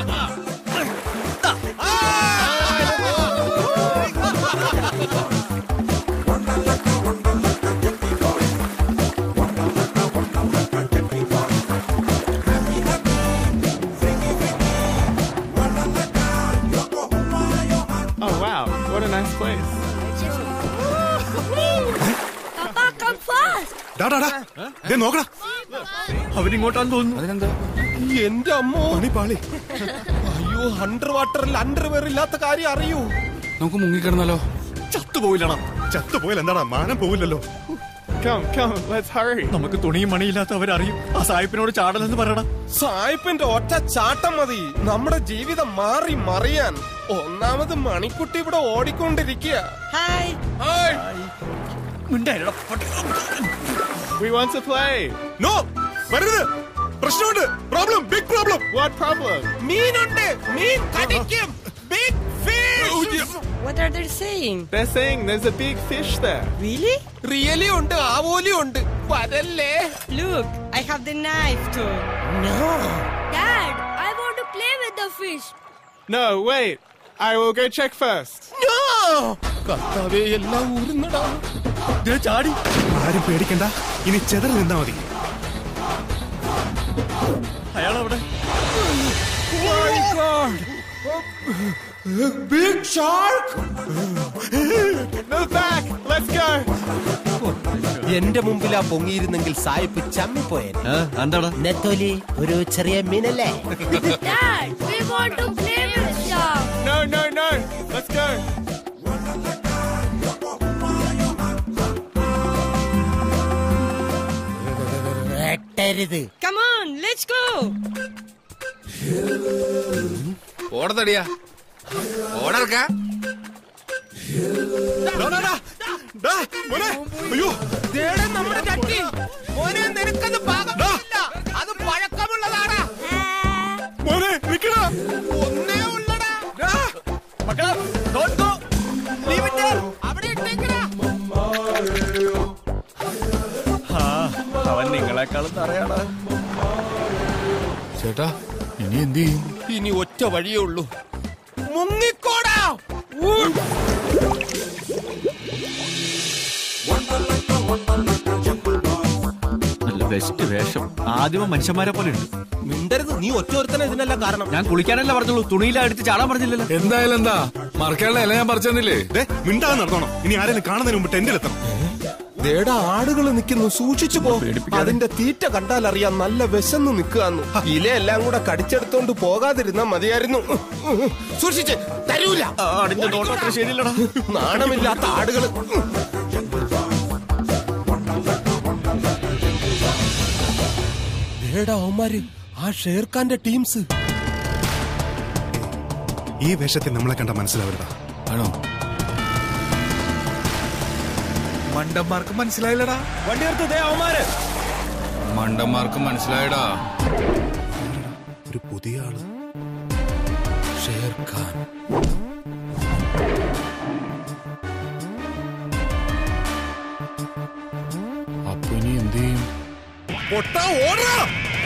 Oh wow, what a nice place. Papa, come fast. ഡാ, ഡാ, ഡാ. ദേ നോക്കടാ അവരിങ്ങോട്ടാന്ന് തോന്നുന്നു എന്റെ അമ്മോ പണിപ്പാളി അയ്യോ അണ്ടർ വാട്ടറിൽ അണ്ടർവെയർ ഇല്ലാത്ത കാര്യം അറിയൂ നമുക്ക് മുങ്ങിക്കിടന്നാലോ ചത്തുപോയില്ലടാ ചത്തുപോയാൽ എന്താടാ മാനം പോവില്ലല്ലോ Come, come, let's hurry. നമുക്ക് തുണിയും മണിയില്ലാത്ത അവരറിയും ആ സായിപ്പിനോട് ചാടലെന്ന് പറയണം സായിപ്പിന്റെ ഒറ്റ ചാട്ടം മതി നമ്മുടെ ജീവിതം മാറി മറിയാൻ ഒന്നാമത് മണിക്കുട്ടി ഇവിടെ ഓടിക്കൊണ്ടിരിക്കുക hi We want to play. No വരരുത് പ്രശ്നമുണ്ട് problem big problem What problem? മീനുണ്ട് മീൻ കടിക്കും big fish What are they saying? They're saying there's a big fish there. Really? Really ഉണ്ട് ആവോലി ഉണ്ട് വരല്ലേ Look, I have the knife too. No. Dad, I want to play with the fish. No, wait. I will go check first. No. കർത്താവേ എല്ലാം ഊരുന്നടാ ചാടി ആരും പേടിക്കണ്ട ഇനി ചെതറി നിന്നാ മതി അയാളവിടെ big shark Move back. Let's go. എന്റെ മുമ്പിലാ പൊങ്ങിയിരുന്നെങ്കിൽ സായിപ്പ് ചമ്മിപ്പോയേനെ എന്താടാ നെത്തോലി ഒരു ചെറിയ മീനല്ലേ Dad, we want to play with shark. No, no, no. Let's go. വെട്ടരുത് Come on, let's go. ഓടത്തടിയാ ഓടർക്ക ഡാ, ഡാ, ഡാ. ഡാ, മോനെ. അയ്യോ ദേടെ നമ്മുടെ ചട്ടി മോനെ നിനക്കത് പാകമില്ല അത് പഴക്കമുള്ളതാടാ മോനെ നിക്കടാ ഒന്നേ ഉള്ളടാ മക്കളെ don't go. Leave it there. അവിടെ ഇട്ടേക്കടാ ആ, അവൻ നിങ്ങളെക്കാളും അറിയാടാ ചേട്ടാ ഇനി എന്ത് ചെയ്യും ഇനി ഒറ്റ വഴിയേ ഉള്ളൂ മുങ്ങിക്കോടാ നല്ല ബെസ്റ്റ് വേഷം ആദ്യമ മനുഷ്യന്മാരെ പോലെ ഉണ്ട് മിണ്ടരുത് നീ ഒറ്റ ഒരുത്തനെ ഇതിനെല്ലാം കാരണം ഞാൻ കുളിക്കാനല്ല പറഞ്ഞുള്ളൂ തുണിയില അടിച്ച് ചാടാൻ പറഞ്ഞില്ലല്ലോ എന്തായാലും എന്താ മറക്കാനുള്ള ഇല ഞാൻ പറിച്ചെന്നില്ലേ ദേ, മിണ്ടാതെ നടന്നോണം ഇനി ആരെങ്കിലും കാണുന്നതിന് മുമ്പ് ടെന്റിലെത്തണം ദേടാ ആടുകൾ നിൽക്കുന്നു സൂക്ഷിച്ചു പോ അതിന്റെ തീറ്റ കണ്ടാൽ അറിയാം നല്ല വിശന്ന് നിൽക്കുകയെന്ന് ഇലയെല്ലാം കൂടെ കടിച്ചെടുത്തോണ്ട് പോകാതിരുന്നാ മതിയായിരുന്നു സൂക്ഷിച്ച് തരൂല ആടിന്റെ നോട്ടം അത്ര ശരിയല്ലടാ നാണമില്ലാത്ത ആടുകൾ ദേടാ അവന്മാര് ആ ഷേർഖാന്റെ ടീംസ് ഈ വേഷത്തിൽ നമ്മളെ കണ്ട മനസ്സിലാവരുതാ ആണോ മണ്ടന്മാർക്ക് മനസ്സിലായില്ലടാ വണ്ടി നിർത്തേ അവന്മാര് മണ്ടന്മാർക്ക് മനസ്സിലായടാ ഒരു പുതിയ ആള് ഷേർഖാൻ അപ്പൊ ഇനി എന്ത് ചെയ്യും പൊട്ടാ ഓടാ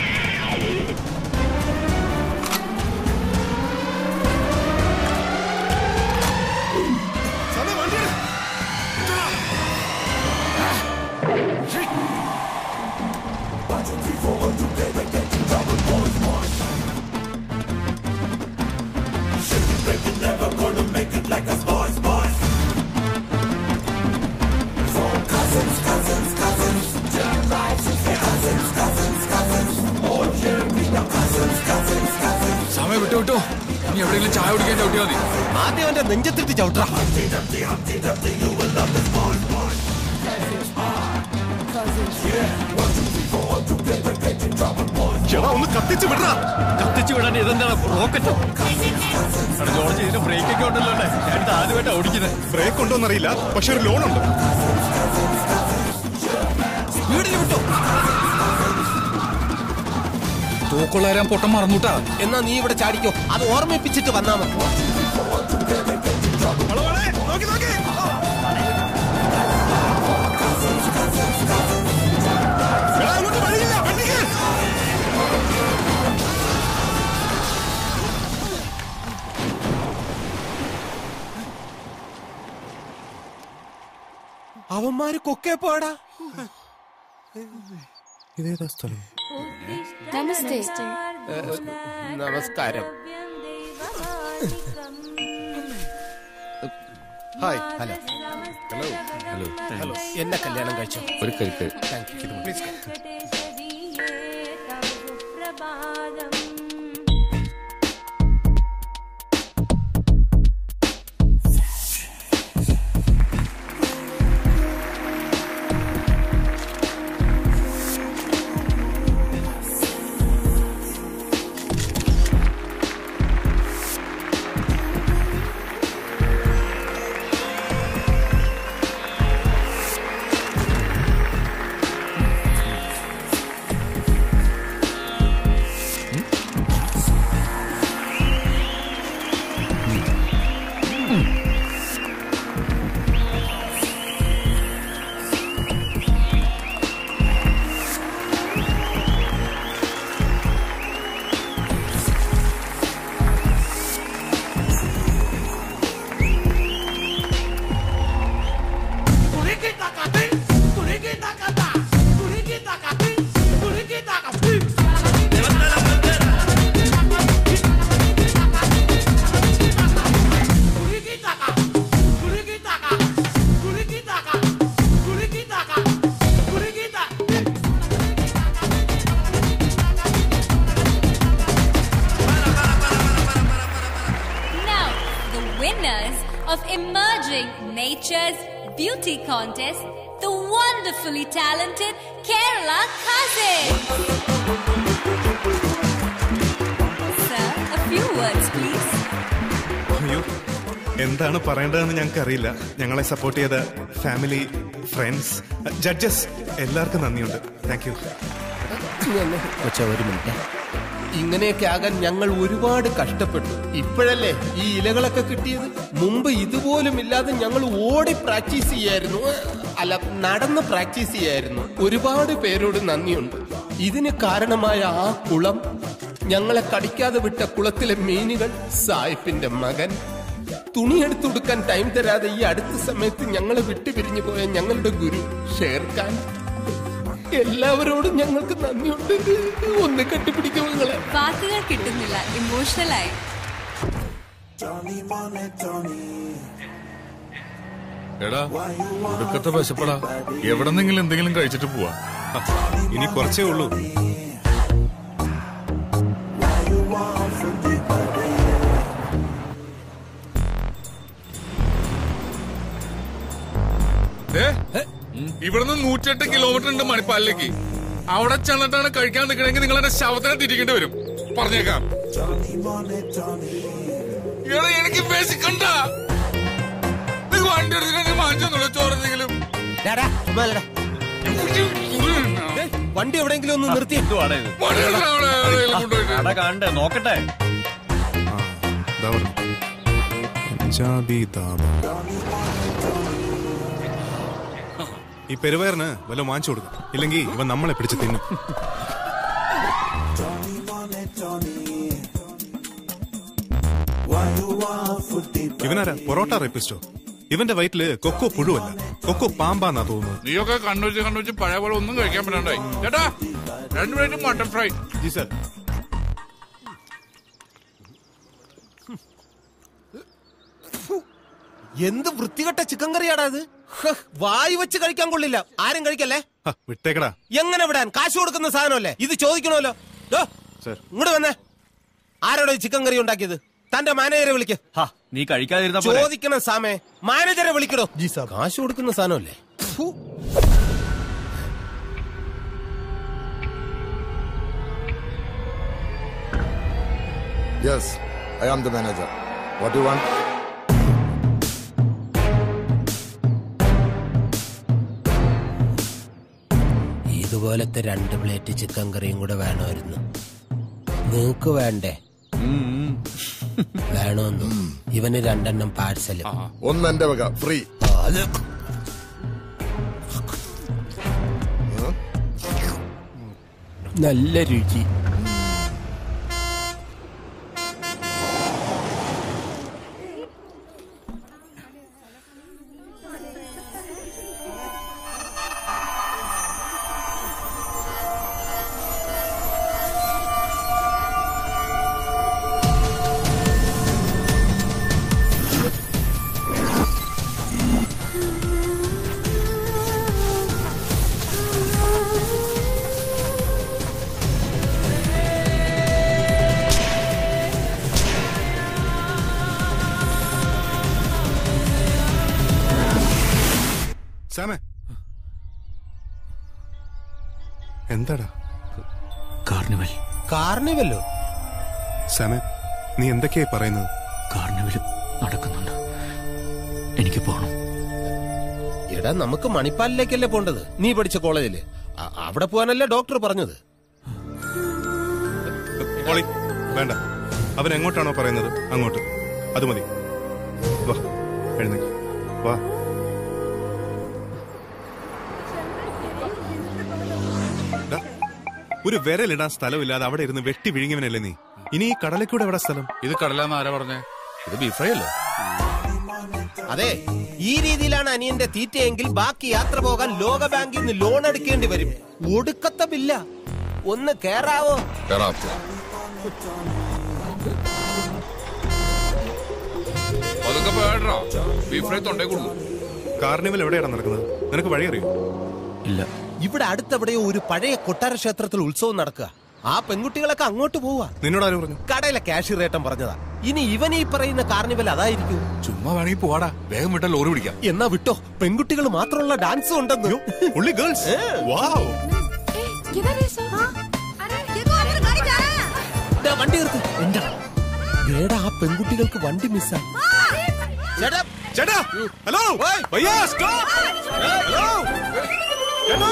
സമയം വണ്ടി എടു. ഇട്ടാ. സമയം വിട്ടു വിട്ടു ഇനി എവിടെയെങ്കിലും ചായ കുടിക്കാൻ ചവിട്ടിയാ മതി ആദ്യം അവന്റെ നെഞ്ചത്തിട്ട് ചവിട്ടാ ചേട്ടാ ഒന്ന് കത്തിച്ച് വിടറാ കത്തിച്ചു വിടാൻ ഇതെന്താണ് റോക്കറ്റ് ജോർജ് ഇതിന് ബ്രേക്ക് ഒക്കെ ഉണ്ടല്ലോ അല്ലേ ഞാൻ ആദ്യമായിട്ടാണ് ഓടിക്കുന്നത് ബ്രേക്ക് ഉണ്ടോന്നറിയില്ല പക്ഷെ ഒരു ലോൺ ഉണ്ട് സ്പീഡിൽ വിട്ടോ തൂക്കൊള്ളാരാൻ പൊട്ടം മറന്നുട്ടാ എന്നാ നീ ഇവിടെ ചാടിക്കോ അത് ഓർമ്മിപ്പിച്ചിട്ട് വന്നാ മതി അവന്മാര് കൊക്കേ പോടാ ഇതേതാ സ്ഥലം നമസ്തേ നമസ്കാരം hi hello hello hello hello എന്നെ കല്യാണം കഴിച്ചു ഒരു കരിക്ക് thank you please Now, the winners of Emerging Nature's Beauty Contest, the wonderfully talented Kerala Cousins. Sir, a few words, please. അയ്യോ എന്താണ് പറയേണ്ടതെന്ന് ഞങ്ങൾക്ക് അറിയില്ല ഞങ്ങളെ സപ്പോർട്ട് ചെയ്ത ഫാമിലി ഫ്രണ്ട്സ് ജഡ്ജസ് എല്ലാവർക്കും നന്ദിയുണ്ട് താങ്ക് യു കൊച്ച ഒരു മിനിറ്റ് ഇങ്ങനെയൊക്കെ ആകാൻ ഞങ്ങൾ ഒരുപാട് കഷ്ടപ്പെട്ടു ഇപ്പോഴല്ലേ ഈ ഇലകളൊക്കെ കിട്ടിയത് മുമ്പ് ഇതുപോലും ഇല്ലാതെ ഞങ്ങൾ ഓടി പ്രാക്ടീസ് ചെയ്യായിരുന്നു അല്ല നടന്ന് പ്രാക്ടീസ് ചെയ്യായിരുന്നു ഒരുപാട് പേരോട് നന്ദിയുണ്ട് ഇതിന് കാരണമായ ആ കുളം ഞങ്ങളെ കടിക്കാതെ വിട്ട കുളത്തിലെ മീനുകൾ സായിപ്പിന്റെ മകൻ തുണിയെടുത്തുടുക്കാൻ ടൈം തരാതെ ഈ അടുത്ത സമയത്ത് ഞങ്ങളെ വിട്ടുപിരിഞ്ഞു പോയ ഞങ്ങളുടെ ഗുരു ഷേർഖാൻ എല്ലാവരോടും ഞങ്ങൾക്ക് നന്ദിയുണ്ട് ഒന്ന് കെട്ടിപ്പിടിക്കും നിങ്ങളെ വാക്കുകൾ കിട്ടുന്നില്ല ഇമോഷണലായി എടാ ഒടുക്കത്തെ വിശപ്പടാ എവിടെന്നെങ്കിലും എന്തെങ്കിലും കഴിച്ചിട്ട് പോവാ ഇനി കുറച്ചേ ഉള്ളൂ ഏ? ഇവിടുന്ന് നൂറ്റെട്ട് കിലോമീറ്റർ ഉണ്ട് മണിപ്പാലിലേക്ക് അവിടെ ചെന്നിട്ടാണ് കഴിക്കാൻ നിൽക്കണമെങ്കിൽ നിങ്ങൾ എന്റെ ശവത്തിനെ തിരിക്കേണ്ടി വരും പറഞ്ഞേക്കാം എടാ എനിക്ക് വിശക്കണ്ട നിങ്ങൾ വണ്ടി എടുത്തിട്ട് മാറ്റൊന്നുമില്ല ചോറെന്തെങ്കിലും വണ്ടി എവിടെയെങ്കിലും ഒന്ന് നിർത്തി അടാ കാണണ്ടേ നോക്കട്ടെ ദാ പറഞ്ഞു. പഞ്ചാബി ദാബ ഈ പെരുവയറിന് വല്ല വാങ്ങിച്ചു കൊടുക്കും ഇല്ലെങ്കിൽ ഇവൻ നമ്മളെ പിടിച്ച് തിന്നും ഇവനാരാ പൊറോട്ട റേപ്പിസ്റ്റോ ഇവന്റെ വയറ്റില് കൊക്കോ പുഴുവല്ല കൊക്കോ പാമ്പാന്നാ തോന്നുന്നത് നീയൊക്കെ കണ്ണുവച്ച് കണ്ണുവച്ച് പഴയ പോലെ ഒന്നും കഴിക്കാൻ പറ്റണ്ടായി ചേട്ടാ രണ്ട് പ്ലേറ്റ് മട്ടൺ ഫ്രൈ ജി സർ എന്ത് വൃത്തികെട്ട ചിക്കൻ കറിയാടാ അത് ഹ്, വായി വെച്ച് കഴിക്കാൻ കൊള്ളില്ല ആരും കഴിക്കല്ലേ വിട്ടേക്കടാ എങ്ങനെ വിടാൻ കാശ് കൊടുക്കുന്ന സാധനമല്ലേ ഇത് ചോദിക്കണമല്ലോ ദോ, സർ ഇങ്ങോട്ട് വന്നേ ആരോടെ ചിക്കൻ കറി ഉണ്ടാക്കിയത് തന്റെ മാനേജറെ വിളിക്ക് നീ കഴിക്കാതിരുന്ന പോലെ ചോദിക്കണം സാമേ മാനേജറെ വിളിക്കടോ ജി സാർ കാശ് കൊടുക്കുന്ന സാധനമല്ലേ ഫു. Yes, I am the manager. What do you want? ഇതുപോലത്തെ രണ്ട് പ്ലേറ്റ് ചിക്കൻ കറിയും കൂടെ വേണമായിരുന്നു നിങ്ങക്ക് വേണ്ടേ വേണമെന്നു ഇവന് രണ്ടെണ്ണം പാഴ്സലും ഒന്ന് എന്റെ വക ഫ്രീ അത് നല്ല രുചി സാമേ എന്താടാ കാർണിവൽ കാർണിവല്ലോ സാമേ നീ എന്തൊക്കെയായി പറയുന്നത് കാർണിവൽ നടക്കുന്നുണ്ട് എനിക്ക് പോകണം എടാ നമുക്ക് മണിപ്പാലിലേക്കല്ലേ പോണ്ടത് നീ പഠിച്ച കോളേജില് അ- അവിടെ പോകാനല്ലേ ഡോക്ടർ പറഞ്ഞത് പോളി വേണ്ട അവൻ എങ്ങോട്ടാണോ പറയുന്നത് അങ്ങോട്ട് അത് മതി വാ എഴുന്നേക്ക് വാ ഡാ, ഒരു വിരലിടാൻ സ്ഥലമില്ലാതെ അവിടെ ഇരുന്ന് വെട്ടി വിഴുങ്ങിയവനല്ലേ നീ ഇനി ഈ കടലക്കൂടെ എവിടെ സ്ഥലം ഇത് കടലാന്ന് ആരാ പറഞ്ഞേ ഇത് ബീഫ് ഫ്രൈ അല്ലേ അതെ ഈ രീതിയിലാണ് അനിയന്റെ തീറ്റയെങ്കിൽ ബാക്കി യാത്ര പോകാൻ ലോക ബാങ്കിൽ നിന്ന് ലോൺ എടുക്കേണ്ടി വരും ഒടുക്കത്തെ ബില്ല ഒന്ന് കേറാവോ കേറാം അതൊക്കെ പേടോ ബീഫ് ഫ്രൈ തൊണ്ടേ കൊടുക്കും കാർണിവൽ എവിടെയാണ് നടക്കുന്നത് നിനക്ക് വഴി അറിയോ ഇല്ല ഇവിടെ അടുത്തെവിടെയോ ഒരു പഴയ കൊട്ടാര ക്ഷേത്രത്തിൽ ഉത്സവം നടക്കുക ആ പെൺകുട്ടികളൊക്കെ അങ്ങോട്ട് പോവാ നിന്നോട് ആര് പറഞ്ഞു കടയിലെ കാഷ്യർ ഏട്ടൻ പറഞ്ഞതാ ഇനി ഇവൻ ഈ പറയുന്ന കാർണിവൽ അതായിരിക്കും ചുമ്മാ വേണമെങ്കിൽ പോവാടാ വേഗം വിട്ടാൽ ലോറി പിടിക്കാം എന്നാ വിട്ടോ പെൺകുട്ടികൾ മാത്രമുള്ള ഡാൻസും ഉണ്ടെന്ന് ഉള്ളി ഗേൾസ് വാവ് ദാ വണ്ടി നിർത്ത് എന്താ വേടാ ആ പെൺകുട്ടികൾക്ക് വണ്ടി മിസ്സായി ചേട്ടാ ചേട്ടാ ഹലോ ഭയ്യാ സ്റ്റോപ്പ് ഹലോ ചേട്ടാ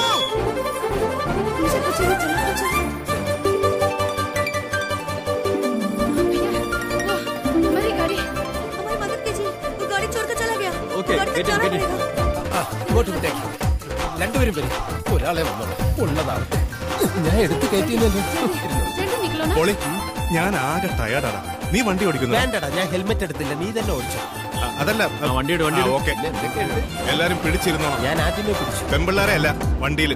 हमारी गाड़ी हमारी मदद कीजिए वो गाड़ी छोड़कर चला गया Okay, गाड़ी तक get in, जाना get in. पड़ेगा ആ, ഇങ്ങോട്ട് വിട്ടേക്ക് രണ്ടുപേരും വരും ഒരാളെ വന്നോളൂ ഉള്ളതാണ് ഞാൻ എടുത്ത് കയറ്റിയില്ലല്ലോ जल्दी निकलो ना പോളി ഞാൻ ആകെ ടയർഡാടാ നീ വണ്ടി ഓടിക്കുന്നു വേണ്ടടാ ഞാൻ ഹെൽമെറ്റ് എടുത്തില്ല നീ തന്നെ ഓടിച്ചോ അതല്ല വണ്ടിയുടെ വണ്ടി ഓക്കെ എല്ലാരും പിടിച്ചിരുന്നോണം ഞാൻ ആദ്യമേ പിടിച്ചു പെമ്പിള്ളാരെ അല്ല വണ്ടിയിൽ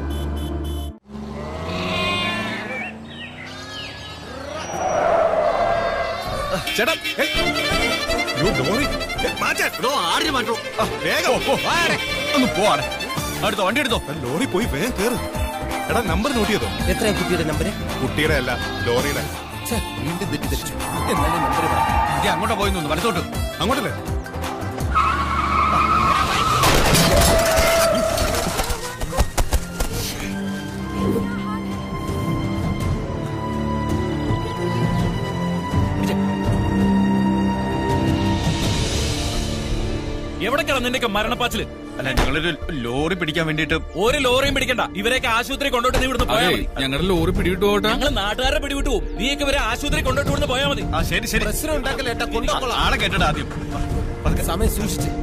ചേട്ടാ ഏയ്. യ്യോ, ലോറി. ഏയ്, മാറ്റാൻ. ആ, വേഗം പോ. ഒന്ന് പോവാടെ അടുത്ത വണ്ടി എടുത്തോ ലോറി പോയി വേഗം കേറ് എടാ നമ്പർ നോട്ട് ചെയ്തോ എത്രയാ കുട്ടിയുടെ നമ്പർ കുട്ടിയുടെ അല്ല ലോറിയുടെ വീണ്ടും തെറ്റിദ്ധരിച്ചു എന്നാലും നമ്പർ ഇത് അങ്ങോട്ടാ പോയി നിന്ന് വലത്തോട്ട് അങ്ങോട്ടല്ലേ എവിടേക്കാണ് നിന്റെയൊക്കെ മരണപ്പാച്ചില് അല്ല ഞങ്ങളൊരു ലോറി പിടിക്കാൻ വേണ്ടിട്ട് ഒരു ലോറിയും പിടിക്കണ്ട ഇവരെയൊക്കെ ആശുപത്രി കൊണ്ടോട്ട് നീ ഇവിടുന്ന് പോയാൽ മതി ഞങ്ങളുടെ ലോറി പിടിവിട്ട് പോകട്ടെ ഞങ്ങൾ നാട്ടുകാരെ പിടിവിട്ടു പോകും നീയൊക്കെ ഇവരെ ആശുപത്രി കൊണ്ടോട്ട് ഇവിടുന്ന് പോയാൽ മതി ആ ശരി ശരി പ്രശ്നം ഉണ്ടാക്കലേട്ടാ കൊണ്ടുപോകണം ആളെ കേട്ടടാ ആദ്യം സമയം സൂക്ഷിച്ച്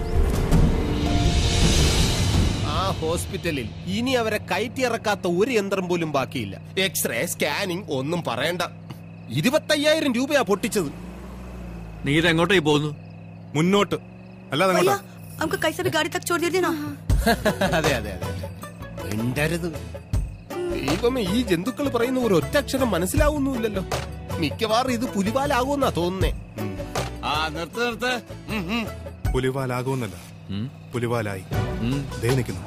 ആ ഹോസ്പിറ്റലിൽ ഇനി അവരെ കയറ്റിയിറക്കാത്ത ഒരു യന്ത്രം പോലും ബാക്കിയില്ല എക്സ്റേ സ്കാനിങ് ഒന്നും പറയണ്ട ഇരുപത്തയ്യായിരം രൂപയാ പൊട്ടിച്ചത് നീ ഇത് എങ്ങോട്ടേ പോകുന്നു മുന്നോട്ട് അല്ലാതെ भैया അങ്ങോട്ടാ हमको कैसे भी गाड़ी तक छोड़ दीजिए ना അതെ അതെ അതെ മിണ്ടരുത് ദൈവമേ ഈ ജന്തുക്കൾ പറയുന്ന ഒരു ഒറ്റക്ഷരം മനസ്സിലാവുന്നുമില്ലല്ലോ മിക്കവാറും ഇത് പുലിവാലാകുമെന്നാ തോന്നുന്നേ ആ നിർത്ത് നിർത്ത് ഉം, ഉം. പുലിവാലാകുമെന്നല്ല പുലിവാലായി ദേ നിൽക്കുന്നു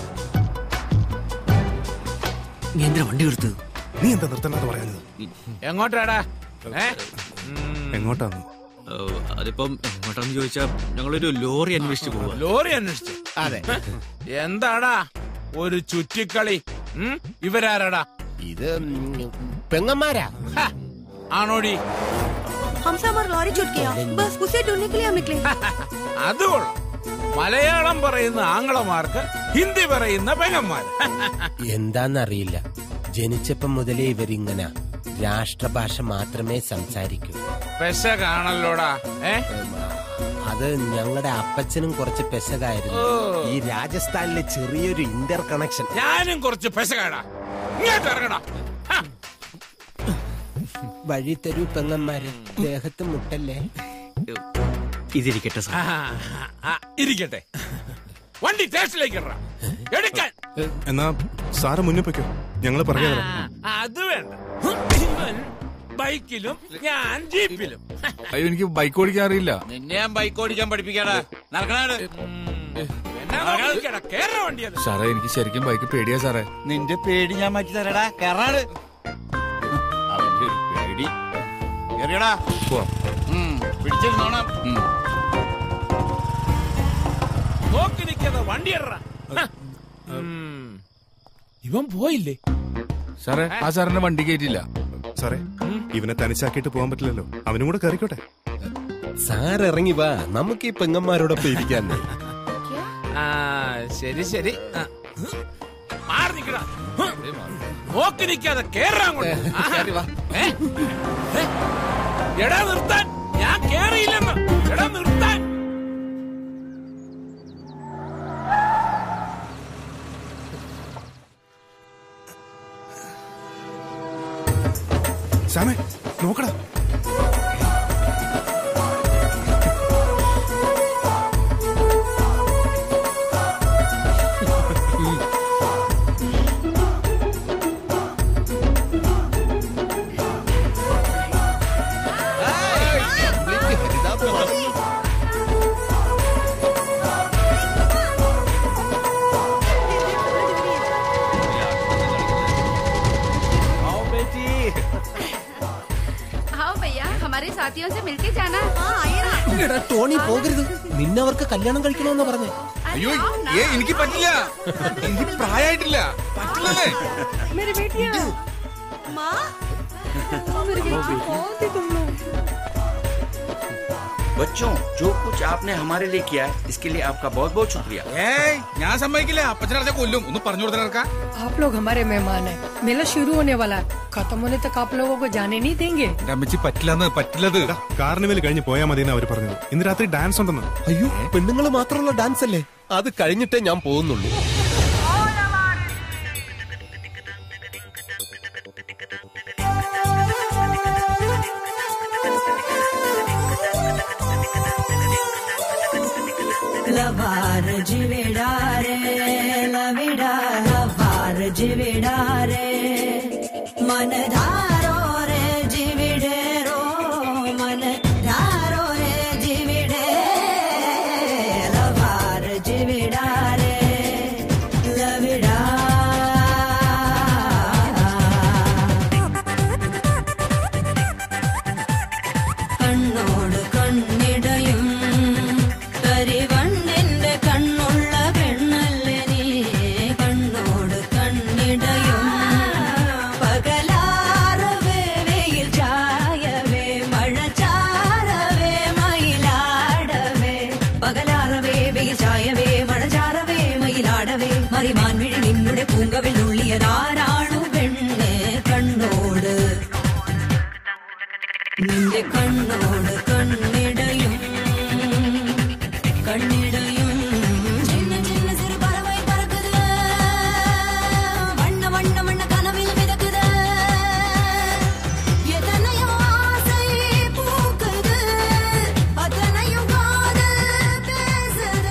നീ എന്തിനാ വണ്ടി എടുത്തത് നീ എന്താ നിർത്തണ്ടെന്ന് പറയാനത് എങ്ങോട്ടാടാ ഏ എങ്ങോട്ടാന്ന് അതിപ്പം എങ്ങോട്ടാന്ന് ചോദിച്ചാ ഞങ്ങളൊരു ലോറി അന്വേഷിച്ചു പോവാ ലോറി അന്വേഷിച്ചു അതെ എന്താടാ ഒരു ചുറ്റിക്കളി ഉം? ഇവരാരാടാ ഇത് പെങ്ങന്മാരാ ഹ, ആണോടി हमसे हमारा लॉरी छूट गया बस उसे ढूंढने के लिए हम निकले അത് കൊള്ളാം മലയാളം പറയുന്ന ആംഗ്ലമാർക്ക് ഹിന്ദി പറയുന്ന പെങ്ങന്മാർ എന്താന്നറിയില്ല ജനിച്ചപ്പം മുതലേ ഇവരിങ്ങനെ രാഷ്ട്രഭാഷ മാത്രമേ സംസാരിക്കൂ പെശ കാണല്ലോടാ ഏ അത് ഞങ്ങളുടെ അപ്പച്ചനും കുറച്ച് പെശകായിരുന്നു ഓ. ഈ രാജസ്ഥാനിലെ ചെറിയൊരു ഇന്റർ കണക്ഷൻ ഞാനും കുറച്ച് പെശകാടാ ഇങ്ങോട്ട് ഇറങ്ങടാ ഹ, വഴി തരൂ പെങ്ങന്മാര് ദേഹത്ത് മുട്ടല്ലേ ഇതിരിക്കട്ടെ ആ, ആ, ഇരിക്കട്ടെ വണ്ടി സ്റ്റേഷനിലേക്ക് ഇടറാ. എടുക്കാൻ എന്നാ സാറ് മുന്നിൽ പൊയ്ക്കോ ഞങ്ങള് പറയാ ആ, അത് വേണ്ട ഇവൻ ബൈക്കിലും ഞാൻ ജീപ്പിലും അയ്യോ എനിക്ക് ബൈക്ക് ഓടിക്കാൻ അറിയില്ല നിന്നെ ഞാൻ ബൈക്ക് ഓടിക്കാൻ പഠിപ്പിക്കാടാ നടക്കണാട് എന്നാ നോക്കിക്കടാ, കേറ വണ്ടിയത് സാറേ എനിക്ക് ശരിക്കും ബൈക്ക് പേടിയാ സാറേ നിന്റെ പേടി ഞാൻ മാറ്റി തരടാ കയറാട് അവന്റെ ഒരു പേടി കേറിയടാ പോവാം ഉം, പിടിച്ചിരുന്നോണം ഉം. നോക്കി നിൽക്കാതെ വണ്ടി ഇടറാ. ഹ. ഉം. ഇവൻ പോയില്ലേ സാറേ ആ സാറിന്റെ വണ്ടി കയറ്റില്ല സാറേ ഇവനെ തനിച്ചാക്കിയിട്ട് പോകാൻ പറ്റില്ലല്ലോ അവനും കൂടെ കയറിക്കോട്ടെ സാർ ഇറങ്ങി വാ നമുക്ക് ഈ പെങ്ങന്മാരോടൊപ്പം ഇരിക്കാൻ ആ ശരി ശരി ആ. മാറി നിക്കടാ ഹ്. നോക്കി നിൽക്കാതെ കേറാൻ ഏ? ഏ? എടാ നിർത്താൻ ഞാൻ കേറിയില്ലെന്ന് എടാ നിർത്താൻ ശ്യാമേ നോക്കടാ आओ भैया हमारे साथियों से मिलके जाना हाँ आइए എടാ ടോണി പോകരുത് നിന്നവർക്ക് കല്യാണം കഴിക്കണമെന്ന് പറഞ്ഞേ അയ്യോ ഏ എനിക്ക് പറ്റില്ല എനിക്ക് പ്രായമായിട്ടില്ല പറ്റില്ലല്ലേ मेरी बेटियां माँ मेरी बेटी कौन थी तुम लोग बच्चों जो कुछ आपने हमारे लिए किया है इसके लिए आपका बहुत बहुत शुक्रिया ഏയ് ഞാൻ സമ്മതിക്കില്ല അപ്പച്ചനടുത്ത കൊല്ലും ഒന്ന് പറഞ്ഞു കൊടുത്തേ आप लोग हमारे मेहमान हैं मेला शुरू होने वाला है खत्म होने तक आप लोगों को जाने नहीं देंगे അമ്മച്ചി പറ്റില്ലെന്ന് പറ്റില്ലത് കാർണിവൽ കഴിഞ്ഞ് പോയാൽ മതി അവർ പറഞ്ഞത് ഇന്ന് രാത്രി ഡാൻസ് ഉണ്ടെന്ന് അയ്യോ പെണ്ണുങ്ങൾ മാത്രമുള്ള ഡാൻസ് അല്ലേ അത് കഴിഞ്ഞിട്ടേ ഞാൻ പോകുന്നുള്ളൂ ലവാർ ജിവിടാരെ ലവിട ലവാർ ജിവിടാരെ മനധാരോ രെ ജിവിടേരോ മനധാരോ രെ ജിവിടേ ലവാർ ജിവിടാരെ ലവിടാ കണ്ണോട് കണ്ണിടയും കരിവണ്ണിന്റെ കണ്ണുള്ള പെണ്ണല്ലേ നീ കണ്ണോട് കണ്ണിടയും പകലാറവേ വെയിൽ ചായവേ മഴ ചാരവേ മയിലാടവേ പകലാറവേ വെയിൽ ചായവേ മഴ ചാരവേ മയിലാടവേ മറിമാൻ വിഴി നിന്നുടെ പൂങ്കവിൽ നുള്ളിയതാരാണു പെണ്ണ് കണ്ണോട് നിന്റെ കണ്ണോട് കണ്ണിടയും കണ്ണിടയും சின்ன சின்ன சிறு பறவை பறக்குது வண்ண வண்ண வண்ண கனவில் மிதக்குது எத்தனையோ ஆசை பூக்குது அத்தனையும் காதல் பேசுது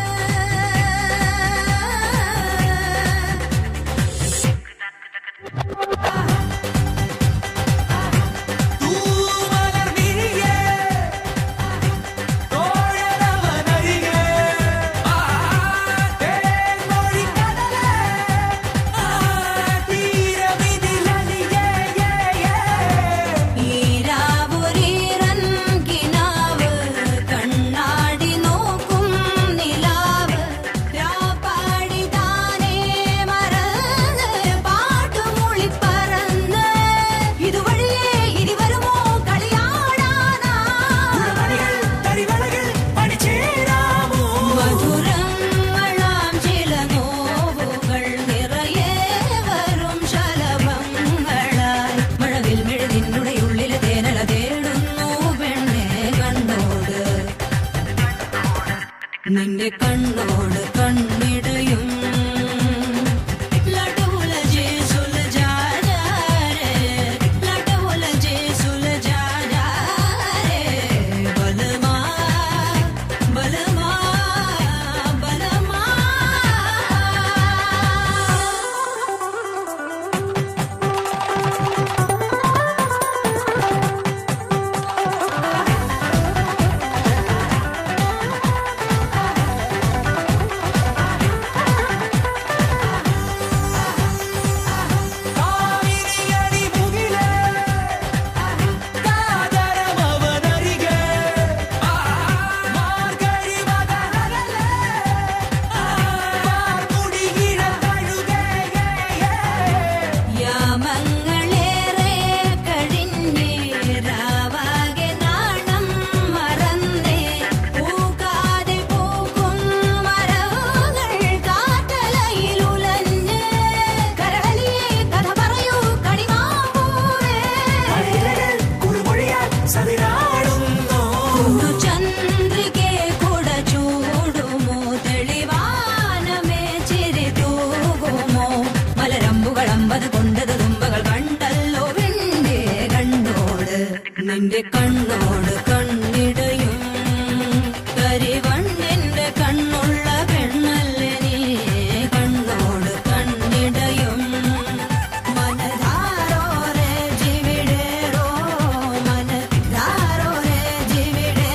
നിന്റെ കണ്ണോട് കണ്ണിടയും കരിവണ്ണിന്റെ കണ്ണുള്ള പെണ്ണല്ലേ നീ കണ്ണോട് കണ്ണിടയും മനധാരോ രേ ജിവിടേരോ മനധാരോ രേ ജിവിടേ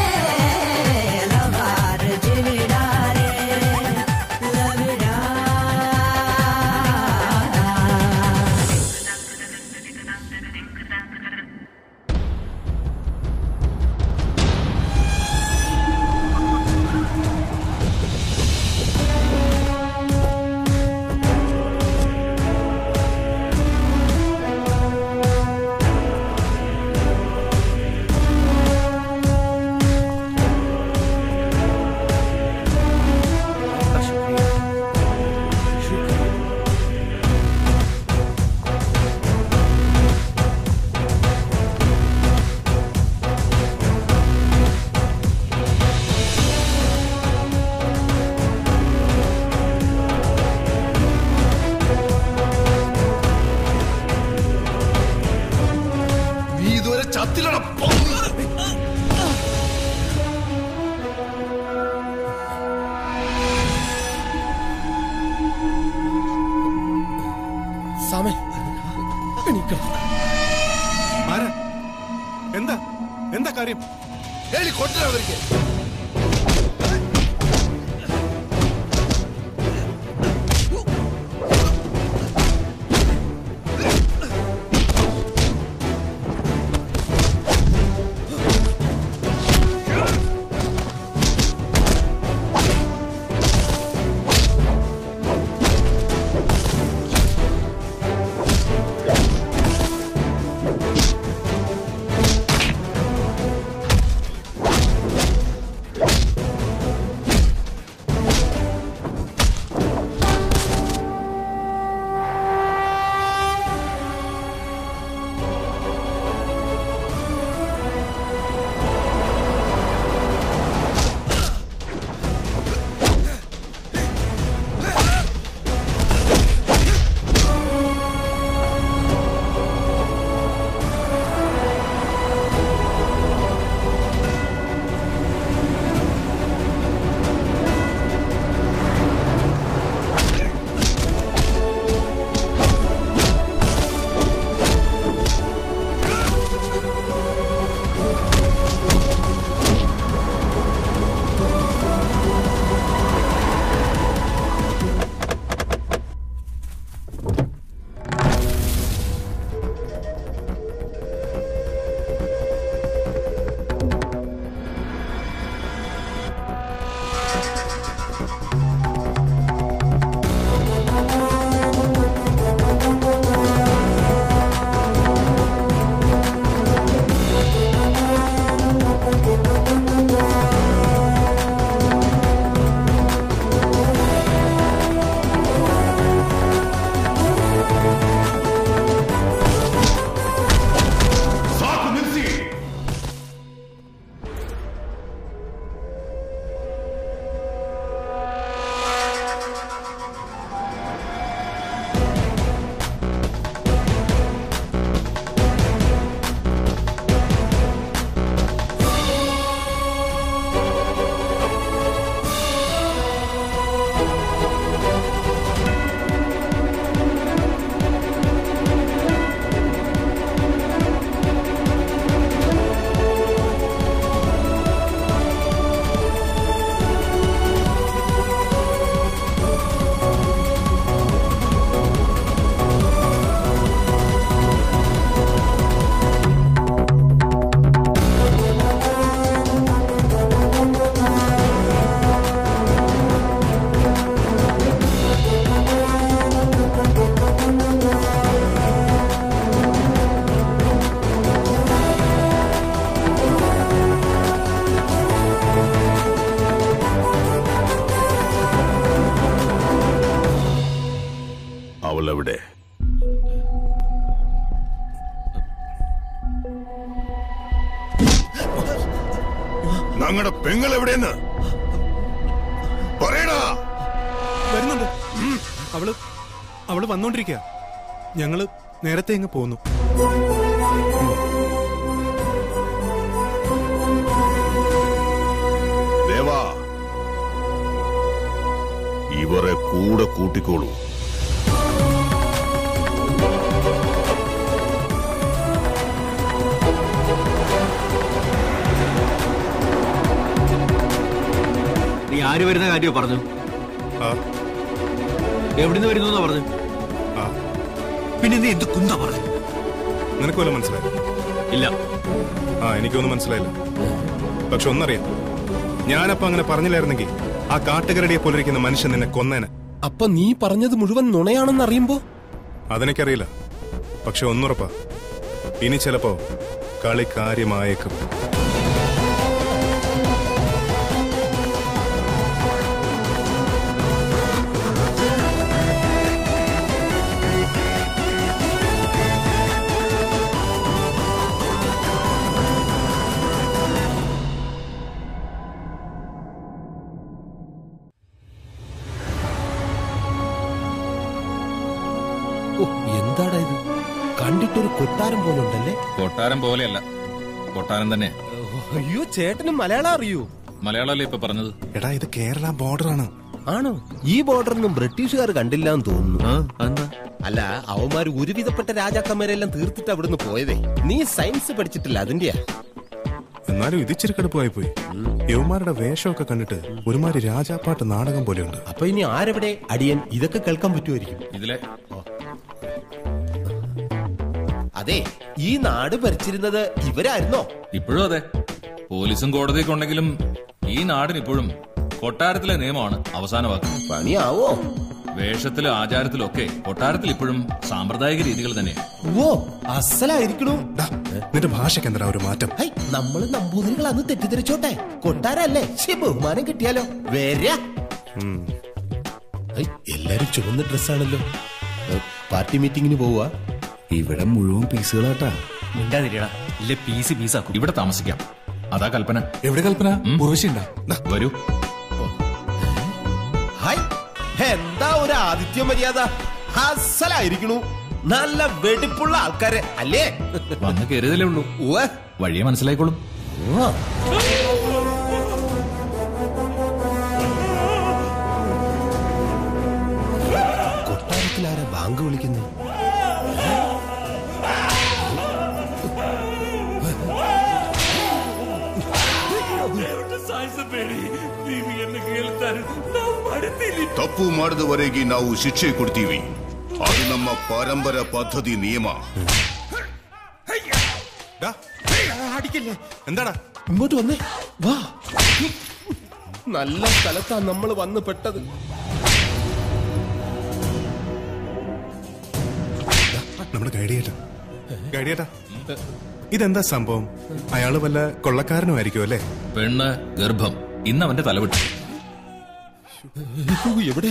ലവാർ ജിവിടാരേ ലവിടാ നീ ഇതുവരെ ചത്തിലട സാമേ ആരാ എന്താ എന്താ കാര്യം ಹೇಳಿ ಕೊಟ್ಟರೆ ಅವರಿಗೆ ಸಾಕು ನಿಲ್ಲಿಸಿ അവളെവിടെ ഞങ്ങളുടെ പെങ്ങൾ എവിടെയെന്ന് പറയടാ വരുന്നുണ്ട് അവള് അവള് വന്നോണ്ടിരിക്കുക ഞങ്ങള് നേരത്തെ ഇങ്ങ് പോന്നു കൂടെ കൂട്ടിക്കോളൂ നീ ആര് വരുന്ന കാര്യമോ പറഞ്ഞു എവിടുന്ന് വരുന്നു എന്നാ പറഞ്ഞു പിന്നെ നീ എന്ത് കുന്ത പറഞ്ഞു നിനക്ക് വല്ലതും മനസ്സിലായി ഇല്ല ആ എനിക്കൊന്നും മനസ്സിലായില്ല പക്ഷെ ഒന്നറിയാം ഞാനപ്പോ അങ്ങനെ പറഞ്ഞില്ലായിരുന്നെങ്കിൽ ആ കാട്ടുകരടിയെ പോലിരിക്കുന്ന മനുഷ്യൻ നിന്നെ കൊന്നേനെ അപ്പൊ നീ പറഞ്ഞത് മുഴുവൻ നുണയാണെന്ന് അറിയുമ്പോ അതെനിക്കറിയില്ല പക്ഷെ ഒന്നുറപ്പാ ഇനി ചിലപ്പോ കളി കാര്യമായേക്കും ഓ എന്താടാ ഇത് കണ്ടിട്ടൊരു കൊട്ടാരം പോലെ ഉണ്ടല്ലേ കൊട്ടാരം പോലെയല്ല കൊട്ടാരം തന്നെ അയ്യോ ചേട്ടന് മലയാളം അറിയൂ മലയാളമല്ലേ ഇപ്പൊ പറഞ്ഞത് എടാ ഇത് കേരള ബോർഡർ ആണ് ആണോ ഈ ബോർഡറൊന്നും ബ്രിട്ടീഷുകാർ കണ്ടില്ല എന്ന് തോന്നുന്നു അല്ല അവന്മാര് ഒരുവിധപ്പെട്ട രാജാക്കന്മാരെല്ലാം തീർത്തിട്ട് അവിടുന്ന് പോയതേ നീ സയൻസ് പഠിച്ചിട്ടില്ല അതിന്റെയാ എന്നാലും ഇതിച്ചിരി കടുപ്പായി പോയി യവന്മാരുടെ വേഷമൊക്കെ കണ്ടിട്ട് ഒരുമാതിരി രാജാപ്പാട്ട് നാടകം പോലെയുണ്ട് അപ്പൊ ഇനി ആരെവിടെ അടിയൻ ഇതൊക്കെ കേൾക്കാൻ പറ്റുമായിരിക്കും ഇതിലെ അതെ ഈ നാട് ഭരിച്ചിരുന്നത് ഇവരായിരുന്നോ ഇപ്പോഴും അതെ പോലീസും കോടതിയൊക്കെ ഉണ്ടെങ്കിലും ഈ നാടിന് ഇപ്പോഴും കൊട്ടാരത്തിലെ നിയമമാണ് അവസാന വാക്ക് പണിയാവോ വേഷത്തിലും ആചാരത്തിലും ഒക്കെ കൊട്ടാരത്തിൽ ഇപ്പോഴും സാമ്പ്രദായിക രീതികൾ തന്നെ ഓ അസലായിരിക്കണു നിന്റെ ഭാഷയ്ക്ക് എന്താ ഒരു മാറ്റം ഹൈ നമ്മള് നമ്പൂതിരികൾ അന്ന് തെറ്റിദ്ധരിച്ചോട്ടെ കൊട്ടാരല്ലേ ശരി ബഹുമാനം കിട്ടിയാലോ വരാ ഹൈ, എല്ലാരും ചുവന്ന ഡ്രസ്സാണല്ലോ ഏ, പാർട്ടി മീറ്റിംഗിന് പോവാ ഇവിടെ മുഴുവൻ പീസുകളാട്ടാ മിണ്ടാതിരിയടാ ഇല്ല പീസ് പീസാക്കും ഇവിടെ താമസിക്കാം അതാ കൽപ്പന എവിടെ കൽപ്പന ഉറവശിണ്ട വരൂ ഹായ് എന്താ ഒരു ആതിഥ്യ മര്യാദ അസലായിരിക്കണു നല്ല വെടിപ്പുള്ള ആൾക്കാര് അല്ലേ വന്ന് കയറിയതല്ലേ ഉള്ളൂ വഴിയെ മനസ്സിലായിക്കോളും കൊട്ടാരത്തിലാരാ ബാങ്ക് വിളിക്കുന്നത് ತಪ್ಪು ಮಾಡದವರೆಗೆ ನಾವು ಶಿಕ್ಷೆ ಕೊಡ್ತೀವಿ ಅದು ನಮ್ಮ ಪರಂಪರ ಪದ್ಧತಿ ನಿಯಮ അടിക്കല്ലേ എന്താടാ ഇങ്ങോട്ട് വന്നേ വാ നല്ല സ്ഥലത്താ നമ്മൾ വന്ന് പെട്ടത് നമ്മുടെ ഗൈഡിയേട്ടാ ഗൈഡിയേട്ടാ ഇതെന്താ സംഭവം അയാള് വല്ല കൊള്ളക്കാരനും ആയിരിക്കും അല്ലേ പെണ്ണ് ഗർഭം ഇന്ന് അവന്റെ തലവിട്ടു എവിടെ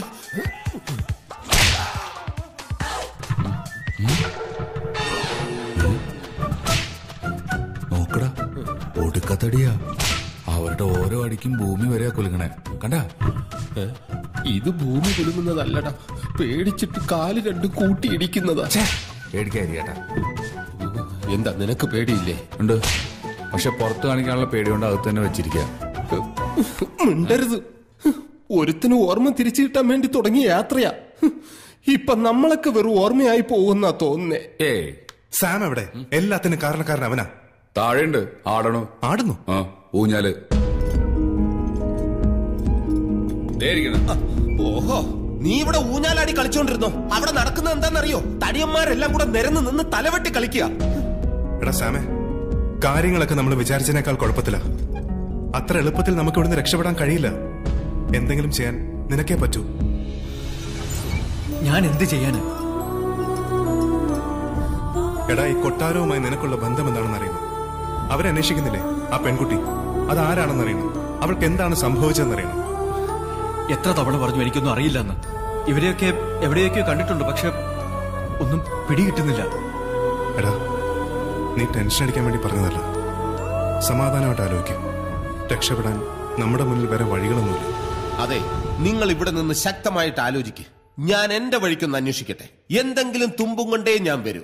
നോക്കടാ ഒടുക്കത്തടിയാ അവരുടെ ഓരോ അടിക്കും ഭൂമി വരെയാ കുലുങ്ങണേ കണ്ടാ ഇത് ഭൂമി കുലുങ്ങുന്നതല്ലടാ പേടിച്ചിട്ട് കാല് രണ്ടും കൂട്ടിയിടിക്കുന്നതാ പേടിക്കാതിരിക്കട്ടാ എന്താ നിനക്ക് പേടിയില്ലേ ഉണ്ട് പക്ഷെ പുറത്ത് കാണിക്കാനുള്ള പേടികൊണ്ട് അകത്ത് തന്നെ വെച്ചിരിക്കുക മിണ്ടരുത് ഒരുത്തിന് ഓർമ്മ തിരിച്ചു കിട്ടാൻ വേണ്ടി തുടങ്ങിയ യാത്രയാ ഇപ്പൊ നമ്മളൊക്കെ വെറും ഓർമ്മയായി പോകുന്നാ തോന്നുന്നേ ഏയ് സാം എവിടെ എല്ലാത്തിനും കാരണക്കാരൻ അവനാ താഴെയുണ്ട് ആടണോ ആടുന്നു ആ ഊഞ്ഞാല് ദേ ഇരിക്കണ്. ഓഹോ നീ ഇവിടെ ഊഞ്ഞാലാടി കളിച്ചോണ്ടിരുന്നോ അവിടെ നടക്കുന്നത് എന്താണെന്നറിയോ തടിയന്മാരെല്ലാം കൂടെ നിരന്ന് നിന്ന് തലവെട്ടി കളിക്കുക എടാ സാമേ കാര്യങ്ങളൊക്കെ നമ്മൾ വിചാരിച്ചതിനേക്കാൾ കുഴപ്പത്തില അത്ര എളുപ്പത്തിൽ നമുക്ക് ഇവിടുന്ന് രക്ഷപ്പെടാൻ കഴിയില്ല എന്തെങ്കിലും ചെയ്യാൻ നിനക്കേ പറ്റൂ ഞാൻ എന്ത് ചെയ്യാന് എടാ ഈ കൊട്ടാരവുമായി നിനക്കുള്ള ബന്ധം എന്താണെന്ന് അറിയണം അവരന്വേഷിക്കുന്നില്ലേ ആ പെൺകുട്ടി അതാരാണെന്ന് അറിയണം അവൾക്ക് എന്താണ് സംഭവിച്ചതെന്നറിയണം എത്ര തവണ പറഞ്ഞു എനിക്കൊന്നും അറിയില്ലെന്ന് ഇവരെയൊക്കെ എവിടെയൊക്കെയോ കണ്ടിട്ടുണ്ട് പക്ഷെ ഒന്നും പിടികിട്ടുന്നില്ല എടാ നീ ടെൻഷൻ അടിക്കാൻ വേണ്ടി പറഞ്ഞതല്ല സമാധാനമായിട്ട് ആലോചിക്കും രക്ഷപ്പെടാൻ നമ്മുടെ മുന്നിൽ വേറെ വഴികളൊന്നുമില്ല അതെ നിങ്ങൾ ഇവിടെ നിന്ന് ശക്തമായിട്ട് ആലോചിക്ക് ഞാൻ എന്റെ വഴിക്കൊന്ന് അന്വേഷിക്കട്ടെ എന്തെങ്കിലും തുമ്പും കൊണ്ടേ ഞാൻ വരൂ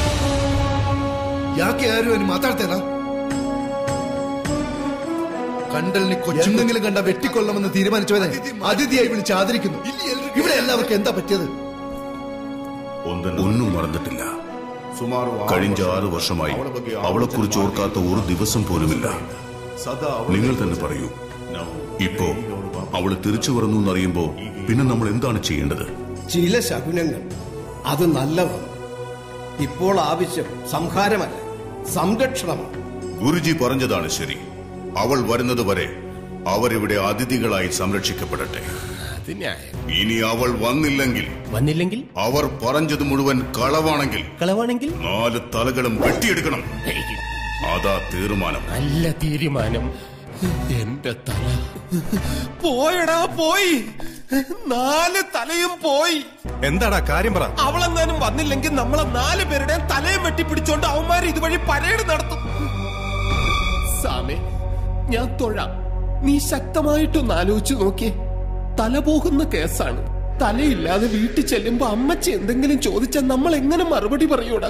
ಯಾಕೆ ಯಾರು ಏನು ಮಾತಾಡ್ತೇನ കണ്ടലിന് കൊച്ചെന്തെങ്കിലും കണ്ട വെട്ടിക്കൊള്ളമെന്ന് തീരുമാനിച്ചവനെ അതിഥിയായി വിളിച്ച് ആദരിക്കുന്നു ഇവിടെ എല്ലാവർക്കും എന്താ പറ്റിയത് ഒന്നും മറന്നിട്ടില്ല കഴിഞ്ഞ ആറ് വർഷമായി അവളെക്കുറിച്ച് ഓർക്കാത്ത ഒരു ദിവസം പോലുമില്ല നിങ്ങൾ തന്നെ പറയൂ ഇപ്പോ അവള് തിരിച്ചു വന്നു എന്നറിയുമ്പോ പിന്നെ നമ്മൾ എന്താണ് ചെയ്യേണ്ടത് ചില ശകുനങ്ങൾ അത് നല്ലതാണ് ഇപ്പോൾ ആവശ്യം സംഹാരമല്ല സംരക്ഷണമാണ് ഗുരുജി പറഞ്ഞതാണ് ശരി അവൾ വരുന്നത് വരെ അവരിവിടെ അതിഥികളായി സംരക്ഷിക്കപ്പെടട്ടെ ഇനി അവൾ വന്നില്ലെങ്കിൽ വന്നില്ലെങ്കിൽ അവർ പറഞ്ഞത് മുഴുവൻ കളവാണെങ്കിൽ കളവാണെങ്കിൽ നാല് തലകളും വെട്ടിയെടുക്കണം അതാ തീരുമാനം നല്ല തീരുമാനം എന്റെ തല പോയടാ പോയി നാല് തലയും പോയി എന്താടാ കാര്യം പറ അവളെങ്ങാനും വന്നില്ലെങ്കിൽ നമ്മളെ നാല് പേരുടെയും തലയും വെട്ടിപ്പിടിച്ചോണ്ട് അവന്മാർ ഇതുവഴി പരേഡ് നടത്തും സാമേ ഞാൻ തൊഴാം നീ ശക്തമായിട്ടൊന്ന് ആലോചിച്ചു നോക്കിയേ തല പോകുന്ന കേസാണ് തലയില്ലാതെ വീട്ടിൽ ചെല്ലുമ്പോ അമ്മച്ചി എന്തെങ്കിലും ചോദിച്ചാൽ നമ്മൾ എങ്ങനെ മറുപടി പറയൂടാ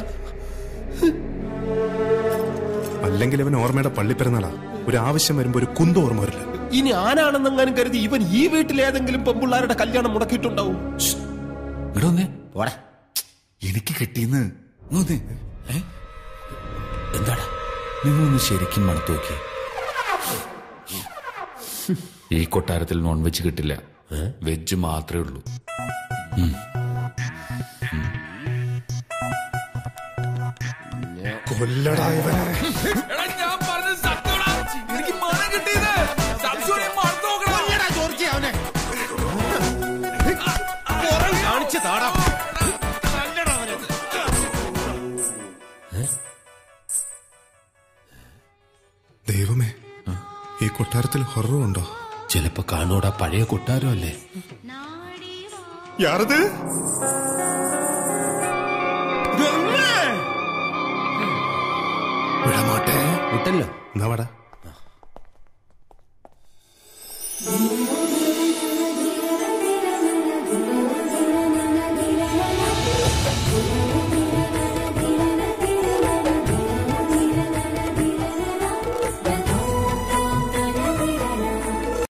അല്ലെങ്കിൽ അവൻ ഓർമ്മയുടെ പള്ളിപ്പെരുന്നാളാ ഒരു ആവശ്യം വരുമ്പോ ഒരു കുന്ത ഓർമ്മ വരില്ല ഇനി ആനാണെന്നെങ്ങാനും കരുതി ഇവൻ ഈ വീട്ടിലേതെങ്കിലും പെമ്പിള്ളാരുടെ കല്യാണം മുടക്കിയിട്ടുണ്ടാവും പോടാ എനിക്ക് കിട്ടിയെന്ന് എന്താടാ നിങ്ങളൊന്ന് ശരിക്കും മണത്ത് നോക്കി ഈ കൊട്ടാരത്തിൽ നോൺ വെജ് കിട്ടില്ല വെജ് മാത്രമേ ഉള്ളൂ ഉം. കൊല്ലടാ ഇവനെ ഞാൻ പറഞ്ഞത് സത്യമാടാ. എനിക്ക് മണം കിട്ടിയത് സംശയം മണത്ത് നോക്കടാ. കാണിച്ചു താടാ ദൈവമേ ഈ കൊട്ടാരത്തിൽ ഹൊററും ഉണ്ടോ ചിലപ്പോ കാണൂടാ പഴയ കൊട്ടാരം അല്ലേ യാറത് വിടമാട്ടെ വിട്ടല്ലോ എന്നാ വാടാ